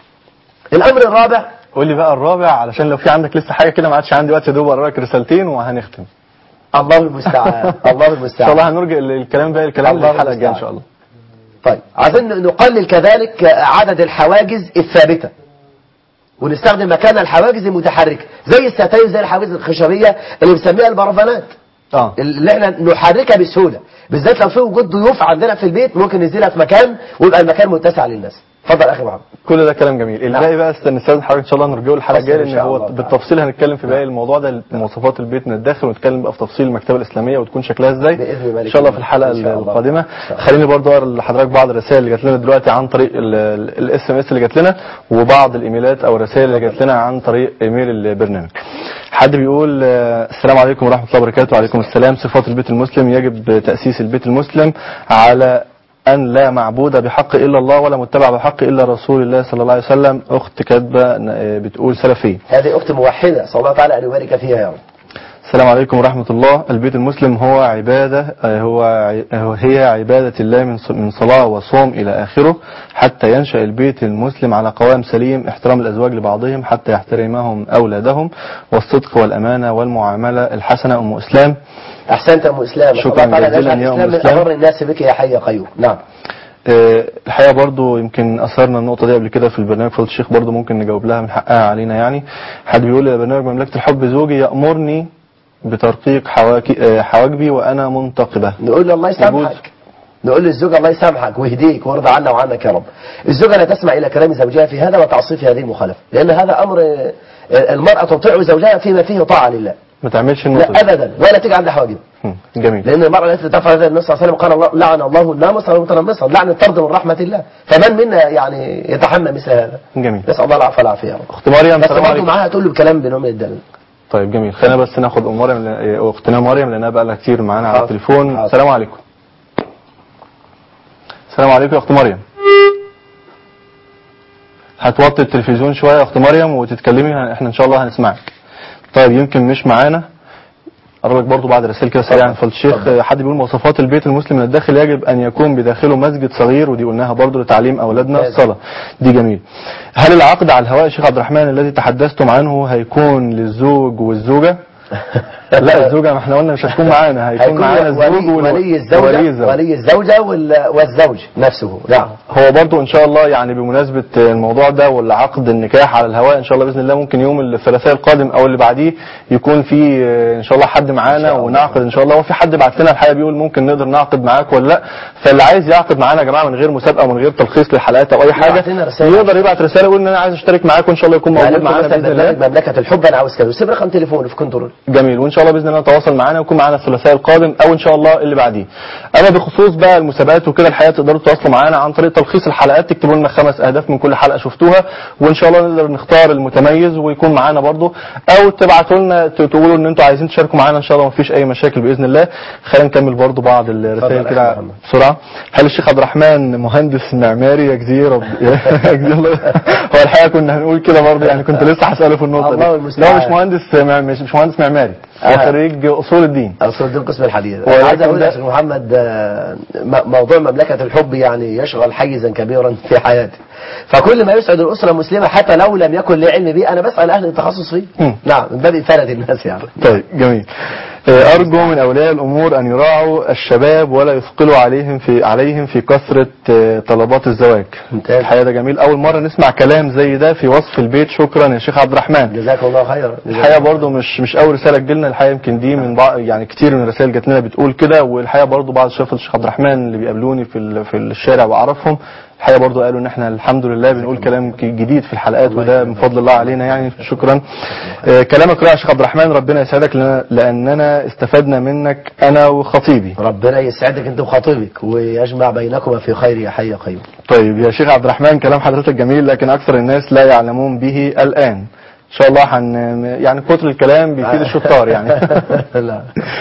الامر الرابع قول لي بقى الرابع علشان لو في عندك لسه حاجه كده ما عادش عندي وقت يا دوب اقرا لك رسالتين وهنختم الله المستعان الله ان المستعان شاء الله هنرجع ال- الكلام بقى الكلام الله للحلقه الجايه ان المستعان. شاء الله طيب عايزين نقلل كذلك عدد الحواجز الثابتة ونستخدم مكان الحواجز المتحركة زي الستاير زي الحواجز الخشبية اللي بنسميها البرفانات اه اللي احنا نحركها بسهولة بالذات لو في وجود ضيوف عندنا في البيت ممكن ننزلها في مكان ويبقى المكان متسع للناس اتفضل اخي محمد كل ده كلام جميل الباقي بقى است- نستاذن حضرتك ان شاء الله نرجعه الحلقه حسن الجايه إن لان شاء هو الله تعالى. بالتفصيل هنتكلم في باقي الموضوع ده مواصفات البيت من الداخل ونتكلم بقى في تفصيل المكتبه الاسلاميه وتكون شكلها ازاي بإذن مالك ان شاء الله في الحلقه إن شاء الله. القادمه إن شاء الله. خليني برضو اقرا لحضرتك بعض الرسائل اللي جات لنا دلوقتي عن طريق الاس ام اس اللي جات لنا وبعض الايميلات او الرسائل اللي جات لنا عن طريق ايميل البرنامج حد بيقول آه، السلام عليكم ورحمه الله وبركاته وعليكم السلام صفات البيت المسلم يجب تاسيس البيت المسلم على أن لا معبود بحق إلا الله ولا متبع بحق إلا رسول الله صلى الله عليه وسلم أخت كاتبة آه، بتقول سلفية هذه اخت موحدة صلى الله تعالى ان يبارك فيها يا رب السلام عليكم ورحمة الله البيت المسلم هو عبادة آه، هو ع- هو- هي عبادة الله من ص- من صلاة وصوم إلى آخره حتى ينشأ البيت المسلم على قوام سليم احترام الأزواج لبعضهم حتى يحترمهم أولادهم والصدق والأمانة والمعاملة الحسنة أم إسلام احسنت يا ام اسلام شكراً الله تعالى جزيلاً يجعل يا أم الاسلام من إسلام. ابر الناس بك يا حي يا قيوم نعم آه، الحقيقة برضو يمكن أثرنا النقطة دي قبل كده في البرنامج فضل الشيخ برضو ممكن نجاوب لها من حقها علينا يعني حد بيقول لي برنامج مملكة الحب زوجي يأمرني بترقيق حواكي- آه، حواجبي وأنا منتقبة نقول له الله يسامحك نقول للزوجة الله يسامحك ويهديك ويرضى عنا وعنك يا رب الزوجة لا تسمع إلى كلام زوجها في هذا وتعصي في هذه المخالفة لأن هذا أمر آه، المرأة تطيع زوجها فيما فيه طاعة لله ما تعملش لا النقطة دي أبدا ولا تيجي عند حواجب مم، جميل لأن المرأة التي تفعل هذا النبي صلى الله عليه وسلم قال الله لعن الله الناموس والمتنمصة لعن الطرد من رحمة الله فمن منا يعني يتحمل مثل هذا جميل نسأل الله العفو والعافية يا رب أخت مريم بس السلام برضه عليكم معاها تقول له بكلام بنوع من الدلال طيب جميل خلينا بس ناخد أم مريم لأن- آه، أختنا مريم لأنها بقى لها كتير معانا على حاضر. التليفون حاضر. السلام عليكم السلام عليكم يا أخت مريم هتوطي التلفزيون شوية يا أخت مريم وتتكلمي احنا إن شاء الله هنسمعك طيب يمكن مش معانا أقرأ لك برضو بعد رسائل كده سريعا فضل الشيخ آه، حد بيقول مواصفات البيت المسلم من الداخل يجب أن يكون بداخله مسجد صغير ودي قلناها برضو لتعليم أولادنا لازم. الصلاة دي جميل هل العقد على الهواء يا شيخ عبد الرحمن الذي تحدثتم عنه هيكون للزوج والزوجة لا الزوجة ما احنا قلنا مش هتكون معانا هيكون هيكون معانا الزوج ولي, وال- ولي الزوجة ولي الزوج ولي الزوجة وال- والزوج نفسه نعم هو برضو ان شاء الله يعني بمناسبة الموضوع ده والعقد النكاح على الهواء ان شاء الله باذن الله ممكن يوم الثلاثاء القادم او اللي بعديه يكون في آه، ان شاء الله حد معانا ونعقد ان شاء الله وفي حد بعت لنا الحقيقه بيقول ممكن نقدر نعقد معاك ولا لا فاللي عايز يعقد معانا يا جماعه من غير مسابقه ومن غير تلخيص للحلقات او اي حاجه يبعت لنا رسالة. يقدر يبعت رساله يقول ان انا عايز اشترك معاك وان شاء الله يكون موجود يعني معانا مثلا باذن الله برنامج مملكة الحب انا عاوز كذا وسيب رقم تليفونه في كنترول جميل وان شاء الله باذن الله تواصل معانا ويكون معانا الثلاثاء القادم او ان شاء الله اللي بعديه اما بخصوص بقى المسابقات وكده الحقيقه تقدروا تتواصلوا معانا عن طريق تلخيص الحلقات تكتبوا لنا خمس اهداف من كل حلقه شفتوها وان شاء الله نقدر نختار المتميز ويكون معانا برضو او تبعتوا لنا ت- تقولوا ان انتوا عايزين تشاركوا معانا ان شاء الله مفيش اي مشاكل باذن الله خلينا نكمل برضو بعض الرسائل اتفضل يا كده أخي محمد. بسرعه هل الشيخ عبد الرحمن مهندس معماري يجزيه رب يجزيه الله هو الحقيقه كنا هنقول كده برضه يعني كنت لسه هساله في النقطه الله دي المستعان. لا هو مش مهندس مع- مش مش مهندس معماري هو آه. خريج اصول الدين اصل دي قسم الحديث ولكن انا عايز اقول ده- يا شيخ محمد آه، م- موضوع مملكه الحب يعني يشغل حيزا كبيرا في حياتي فكل ما يسعد الاسره المسلمه حتى لو لم يكن لي علم به انا بسال اهل التخصص فيه مم. نعم من باب افاده الناس يعني طيب جميل آه، أرجو من أولياء الأمور أن يراعوا الشباب ولا يثقلوا عليهم في عليهم في كثرة آه، طلبات الزواج. ممتاز. الحقيقة ده جميل أول مرة نسمع كلام زي ده في وصف البيت شكرا يا شيخ عبد الرحمن. جزاك الله خيرا الحقيقه برضو مش مش اول رساله تجيلنا الحقيقه يمكن دي من بعض يعني كتير من الرسائل جات لنا بتقول كده والحقيقه برضو بعض شباب الشيخ عبد الرحمن اللي بيقابلوني في ال- في الشارع واعرفهم الحقيقه برضو قالوا ان احنا الحمد لله بنقول كلام ك- جديد في الحلقات وده من فضل الله علينا يعني شكرا آه، كلامك رائع يا شيخ عبد الرحمن ربنا يسعدك لنا- لاننا استفدنا منك انا وخطيبي ربنا يسعدك انت وخطيبك ويجمع بينكما في خير يا حي يا قيوم طيب يا شيخ عبد الرحمن كلام حضرتك جميل لكن اكثر الناس لا يعلمون به الان ان شاء الله حن يعني كتر الكلام بيفيد الشطار يعني لا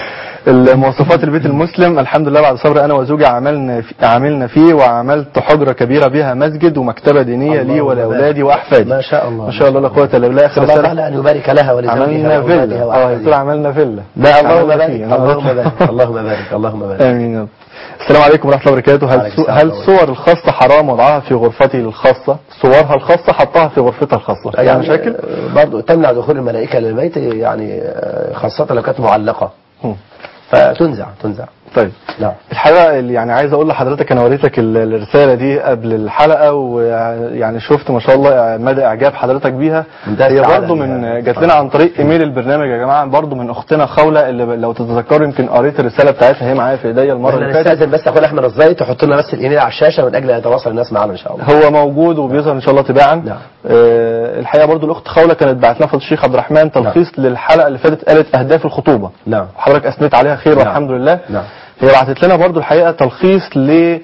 المواصفات البيت المسلم الحمد لله بعد صبر انا وزوجي عملنا في عملنا فيه وعملت حجره كبيره بها مسجد ومكتبه دينيه لي اللهم ولاولادي بارك. واحفادي ما شاء الله ما شاء الله لا قوه الا بالله اخر صلى الله رساله تعالى ان يبارك لها ولزوجها عملنا واولادها فيلا اه واحفادها يقول عملنا فيلا لا اللهم عملنا بارك فيه. اللهم بارك اللهم بارك اللهم بارك امين يا رب. السلام عليكم ورحمه الله وبركاته هل وعليكم سو... السلام هل ورحمة صور الخاصه حرام وضعها في غرفتي الخاصه صورها الخاصه حطها في غرفتها الخاصه يعني مشاكل برضه تمنع دخول الملائكه للبيت يعني آه، خاصه لو كانت معلقه هم. فتنزع تنزع طيب نعم الحقيقه اللي يعني عايز اقول لحضرتك انا وريتك ال- الرساله دي قبل الحلقه ويعني شفت ما شاء الله مدى اعجاب حضرتك بيها منتهى هي السعادة برضو دي من يعني. جات لنا عن طريق ايميل البرنامج يا جماعه برضو من اختنا خوله اللي ب- لو تتذكروا يمكن قريت الرساله بتاعتها هي معايا في ايديا المره اللي احنا فاتت نستاذن بس اخونا احمد الزايد تحط لنا بس الايميل على الشاشه من اجل ان يتواصل الناس معنا ان شاء الله هو موجود وبيظهر ان شاء الله تباعا نعم. آه الحقيقه برضو الاخت خوله كانت بعت لنا فضل الشيخ عبد الرحمن تلخيص للحلقه اللي فاتت قالت اهداف الخطوبه نعم حضرتك اثنيت عليها خير نعم. والحمد لله نعم هي بعتت لنا برضو الحقيقة تلخيص ل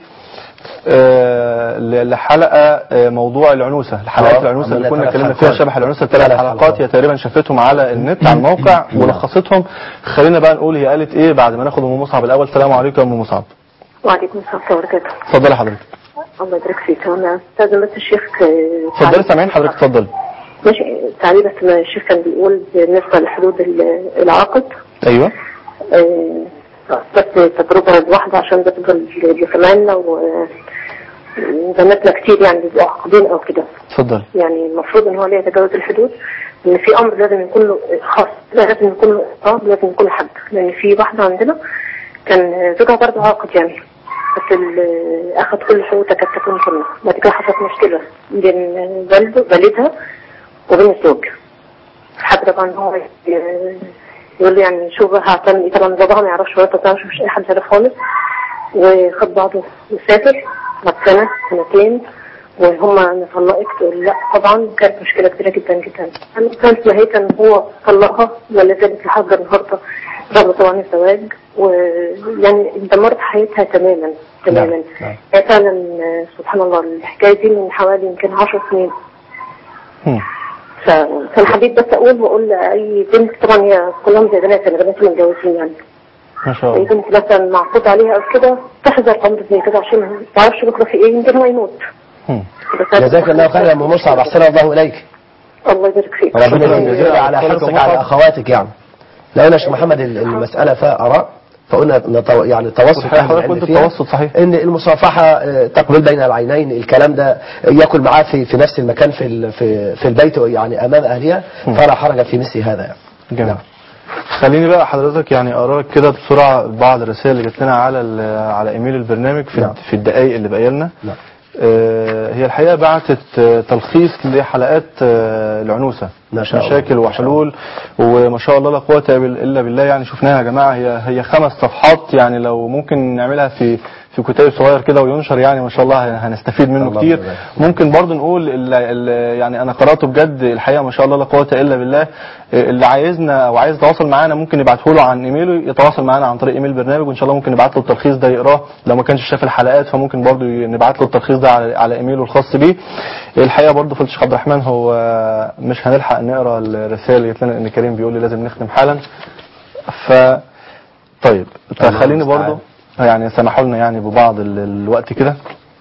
آه، ل- لحلقة آه، موضوع العنوسة الحلقات آه، العنوسة اللي عملنا كنا ثلاث اتكلمنا حلقات. فيها شبه العنوسة ثلاث ثلاث حلقات حلقات. هي تقريبا شافتهم على النت على الموقع ولخصتهم خلينا بقى نقول هي قالت ايه بعد ما ناخد ام مصعب الاول السلام عليكم يا ام مصعب وعليكم السلام ورحمة الله وبركاته اتفضلي حضرتك الله يبارك فيك أنا أستاذن بس الشيخ آه، اتفضلي تعليق. سامعين حضرتك اتفضلي ماشي تعليق بس ما الشيخ كان بيقول بالنسبة لحدود ال- العقد ايوه آه، بس تجربة واحدة عشان بتفضل بزماننا وزماننا كتير يعني بيبقوا عاقدين أو كده اتفضل يعني المفروض ان هو لا يتجاوز الحدود ان في امر لازم يكون له خاص لازم يكون له اقرار لازم يكون له حد لان في واحده عندنا كان زوجها برضه عاقد يعني بس ال- اخذ كل حقوقها تكاد تكون كلها بعد كده حصلت مشكله بين والده والدها وبين الزوج حد طبعا هو ي- يقول له يعني شوف هعتمد إيه؟ طبعا باباها ما يعرفش ولا ما مش اي حد يعرف خالص وخد بعضه وسافر بعد سنه سنتين وهم انا طلقت تقول لا طبعا كانت مشكله كبيره جدا جدا انا كانت نهايه ان هو طلقها ولا زالت لحد النهارده رغم طبعا الزواج ويعني دمرت حياتها تماما تماما نعم. هي فعلا آه، سبحان الله الحكايه دي من حوالي يمكن 10 سنين هم. ف- فانا حبيت بس اقول واقول لاي بنت طبعا هي كلهم زي بنات انا بنات متجوزين يعني ما شاء اي الله بنت مثلا معقود عليها او كده تحذر امر زي كده عشان ما تعرفش بكره في ايه يمكن هو يموت هم. بس- جزاك الله خيرا يا ام مصعب احسن الله اليك الله يبارك فيك ربنا شكراً يجزيك جزيلاً على على حرصك كل على صفحة. اخواتك يعني لو يا شيخ محمد ال- المساله فيها اراء فقلنا نتو... يعني التوسط صحيح، أهل حضرتك العلم قلت فيها. التوسط، صحيح. ان المصافحه آه، تقبل بين العينين الكلام ده ياكل معاه في في نفس المكان في ال- في في البيت يعني امام اهلها فلا حرج في مثل هذا يعني. جميل نعم. خليني بقى حضرتك يعني اقرا لك كده بسرعه بعض الرسائل اللي جت لنا على ال- على ايميل البرنامج في نعم. في الدقائق اللي باقيه لنا نعم. آه، هي الحقيقه بعتت آه، تلخيص لحلقات آه، العنوسه ما شاء الله. مشاكل وحلول وما شاء الله لا قوه بال- الا بالله يعني شفناها يا جماعه هي هي خمس صفحات يعني لو ممكن نعملها في في كتاب صغير كده وينشر يعني ما شاء الله هنستفيد منه الله كتير يبارك. ممكن برضه نقول ال- ال- يعني انا قراته بجد الحقيقه ما شاء الله لا قوه الا بالله اللي عايزنا او عايز يتواصل معانا ممكن يبعته له عن ايميله يتواصل معانا عن طريق ايميل البرنامج وان شاء الله ممكن نبعت له التلخيص ده يقراه لو ما كانش شاف الحلقات فممكن برضه نبعت له التلخيص ده على, على ايميله الخاص بيه الحقيقه برضه فضل الشيخ عبد الرحمن هو مش هنلحق نقرا الرسائل اللي جت لنا ان كريم بيقول لي لازم نختم حالا ف طيب فخليني برضه يعني سمحوا لنا يعني ببعض ال- الوقت كده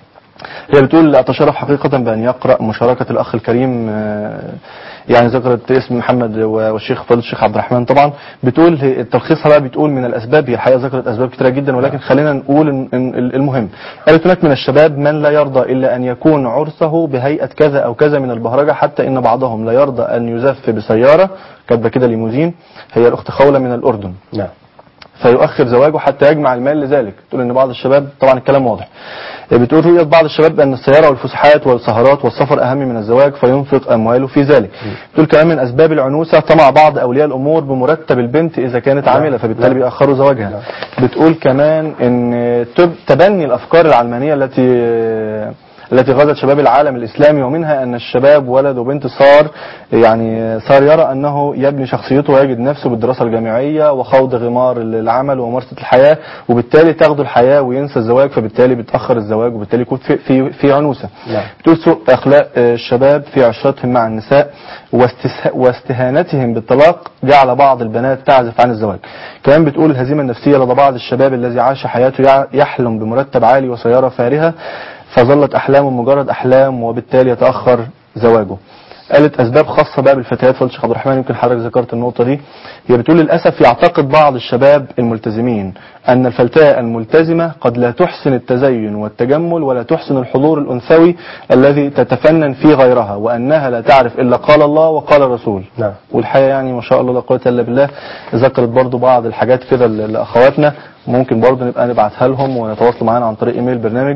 هي بتقول أتشرف حقيقة بأن يقرأ مشاركة الأخ الكريم آه، يعني ذكرت اسم محمد و- والشيخ فضيلة الشيخ عبد الرحمن طبعا بتقول هي- التلخيصها بقى بتقول من الأسباب هي الحقيقة ذكرت أسباب كتيرة جدا ولكن خلينا نقول إن- إن المهم قالت هناك من الشباب من لا يرضى إلا أن يكون عرسه بهيئة كذا أو كذا من البهرجة حتى إن بعضهم لا يرضى أن يزف بسيارة كاتبة كده ليموزين هي الأخت خولة من الأردن نعم فيؤخر زواجه حتى يجمع المال لذلك تقول ان بعض الشباب طبعا الكلام واضح بتقول رؤية بعض الشباب بأن السيارة والفسحات والسهرات والسفر أهم من الزواج فينفق أمواله في ذلك بتقول كمان من أسباب العنوسة طمع بعض أولياء الأمور بمرتب البنت إذا كانت عاملة فبالتالي بيأخروا زواجها بتقول كمان أن تب- تبني الأفكار العلمانية التي التي غزت شباب العالم الإسلامي ومنها أن الشباب ولد وبنت صار يعني صار يرى أنه يبني شخصيته ويجد نفسه بالدراسة الجامعية وخوض غمار العمل وممارسة الحياة وبالتالي تاخده الحياة وينسى الزواج فبالتالي بيتأخر الزواج وبالتالي يكون في في, في عنوسة نعم. بتقول سوء أخلاق الشباب في عشرتهم مع النساء واستسه- واستهانتهم بالطلاق جعل بعض البنات تعزف عن الزواج كمان بتقول الهزيمة النفسية لدى بعض الشباب الذي عاش حياته يع- يحلم بمرتب عالي وسيارة فارهة فظلت أحلامه مجرد أحلام وبالتالي يتأخر زواجه قالت أسباب خاصة بقى بالفتيات فضل الشيخ عبد الرحمن يمكن حضرتك ذكرت النقطة دي هي بتقول للأسف يعتقد بعض الشباب الملتزمين أن الفتاة الملتزمة قد لا تحسن التزين والتجمل ولا تحسن الحضور الأنثوي الذي تتفنن في غيرها وأنها لا تعرف إلا قال الله وقال الرسول نعم والحقيقة يعني ما شاء الله لا قوة إلا بالله ذكرت برضو بعض الحاجات كده ل- لأخواتنا ممكن برضو نبقى نبعتها لهم ونتواصلوا معانا عن طريق إيميل البرنامج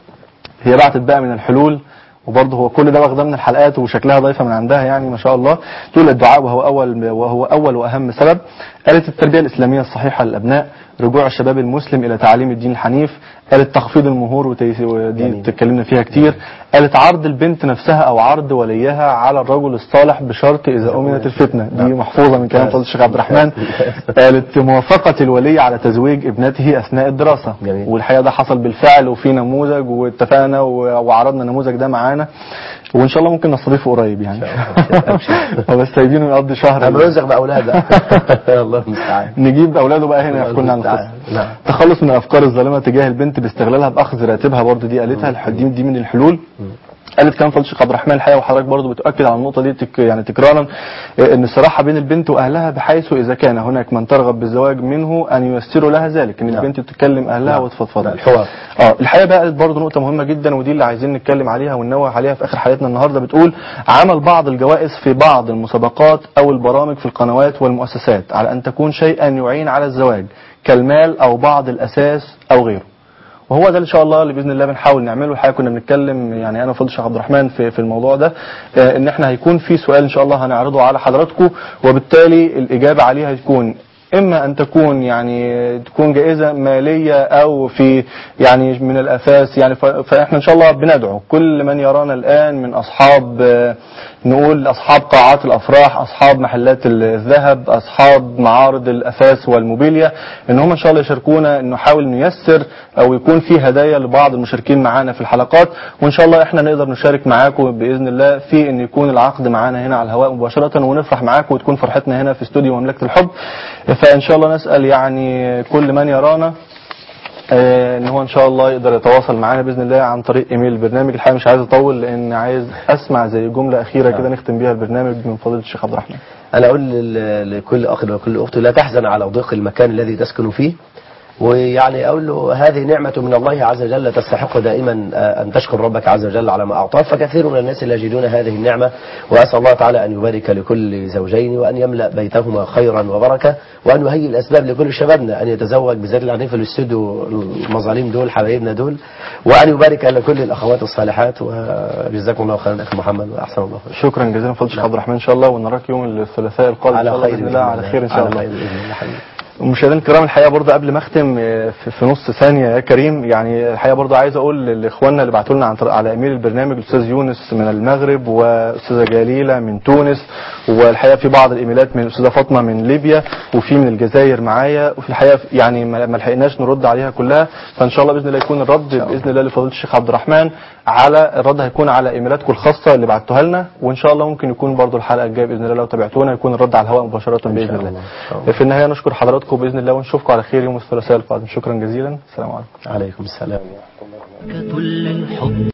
هي بعتت بقى من الحلول وبرضه هو كل ده واخده من الحلقات وشكلها ضيفه من عندها يعني ما شاء الله تقول الدعاء وهو اول وهو اول واهم سبب قالت التربيه الاسلاميه الصحيحه للابناء رجوع الشباب المسلم الى تعاليم الدين الحنيف قالت تخفيض المهور وتيس- ودي اتكلمنا فيها كتير قالت عرض البنت نفسها او عرض وليها على الرجل الصالح بشرط اذا امنت الفتنه دي محفوظه من كلام فضل الشيخ عبد الرحمن قالت موافقه الولي على تزويج ابنته اثناء الدراسه جميل. والحقيقه ده حصل بالفعل وفي نموذج واتفقنا و- وعرضنا النموذج ده معانا وان شاء الله ممكن نستضيفه قريب يعني هو بس سايبينه يقضي شهر أما يرزق بأولاده الله المستعان نجيب اولاده بقى هنا يحكوا لنا عن القصه نعم تخلص من الافكار الظالمه تجاه البنت باستغلالها باخذ راتبها برضه دي قالتها الح- دي, دي من الحلول قالت كمان فضل الشيخ عبد الرحمن الحقيقه وحضرتك برضه بتؤكد على النقطه دي تك يعني تكرارا آه، ان الصراحه بين البنت واهلها بحيث اذا كان هناك من ترغب بالزواج منه ان ييسروا لها ذلك ان نعم. البنت تكلم اهلها نعم. وتفضفض نعم، الحوار. اه الحقيقه بقى قالت برضه نقطه مهمه جدا ودي اللي عايزين نتكلم عليها وننوه عليها في اخر حلقتنا النهارده بتقول عمل بعض الجوائز في بعض المسابقات او البرامج في القنوات والمؤسسات على ان تكون شيئا يعين على الزواج كالمال او بعض الاساس او غيره وهو ده ان شاء الله اللي باذن الله بنحاول نعمله الحقيقه كنا بنتكلم يعني انا وفضل الشيخ عبد الرحمن في في الموضوع ده آه، ان احنا هيكون في سؤال ان شاء الله هنعرضه على حضراتكم وبالتالي الاجابه عليه هتكون اما ان تكون يعني تكون جائزه ماليه او في يعني من الاساس يعني ف- فاحنا ان شاء الله بندعو كل من يرانا الان من اصحاب آه، نقول اصحاب قاعات الافراح اصحاب محلات الذهب اصحاب معارض الاثاث والموبيليا ان هم ان شاء الله يشاركونا ان نحاول نيسر او يكون في هدايا لبعض المشاركين معانا في الحلقات وان شاء الله احنا نقدر نشارك معاكم باذن الله في ان يكون العقد معانا هنا على الهواء مباشره ونفرح معاكم وتكون فرحتنا هنا في استوديو مملكه الحب فان شاء الله نسال يعني كل من يرانا آه، ان هو ان شاء الله يقدر يتواصل معانا باذن الله عن طريق ايميل البرنامج الحقيقه مش عايز اطول لان عايز اسمع زي جمله اخيره كده نختم بيها البرنامج من فضيله الشيخ عبد الرحمن أنا أقول لل- لكل أخ وكل أخت لا تحزن على ضيق المكان الذي تسكن فيه ويعني أقول له هذه نعمة من الله عز وجل تستحق دائما آه، أن تشكر ربك عز وجل على ما أعطاك فكثير من الناس لا يجدون هذه النعمة وأسأل الله تعالى أن يبارك لكل زوجين وأن يملأ بيتهما خيرا وبركة وأن يهيئ الأسباب لكل شبابنا أن يتزوج بالذات اللي قاعدين في الاستوديو المظالم دول حبايبنا دول وأن يبارك لكل الأخوات الصالحات وجزاكم الله خيرا أخي محمد وأحسن الله خير شكرا جزيلا فضل الشيخ عبد الرحمن ان شاء الله ونراك يوم الثلاثاء القادم ان على شاء الله خير باذن الله على خير ان شاء على الله خير بإذن الله حبيبي مشاهدينا الكرام الحقيقه برضه قبل ما اختم آه، في في نص ثانيه يا كريم يعني الحقيقه برضه عايز اقول لاخواننا اللي بعتوا لنا عن طريق- على ايميل البرنامج الاستاذ يونس من المغرب واستاذه جليله من تونس والحقيقه في بعض الايميلات من الاستاذه فاطمه من ليبيا وفي من الجزائر معايا وفي الحقيقه يعني ما ما لحقناش نرد عليها كلها فان شاء الله باذن الله يكون الرد باذن الله لفضيله الشيخ عبد الرحمن على الرد هيكون على ايميلاتكم الخاصه اللي بعتوها لنا وان شاء الله ممكن يكون برضه الحلقه الجايه باذن الله لو تابعتونا يكون الرد على الهواء مباشره باذن الله في النهايه نشكر حضراتكم باذن الله ونشوفكم على خير يوم الثلاثاء القادم شكرا جزيلا السلام عليكم عليكم السلام للحب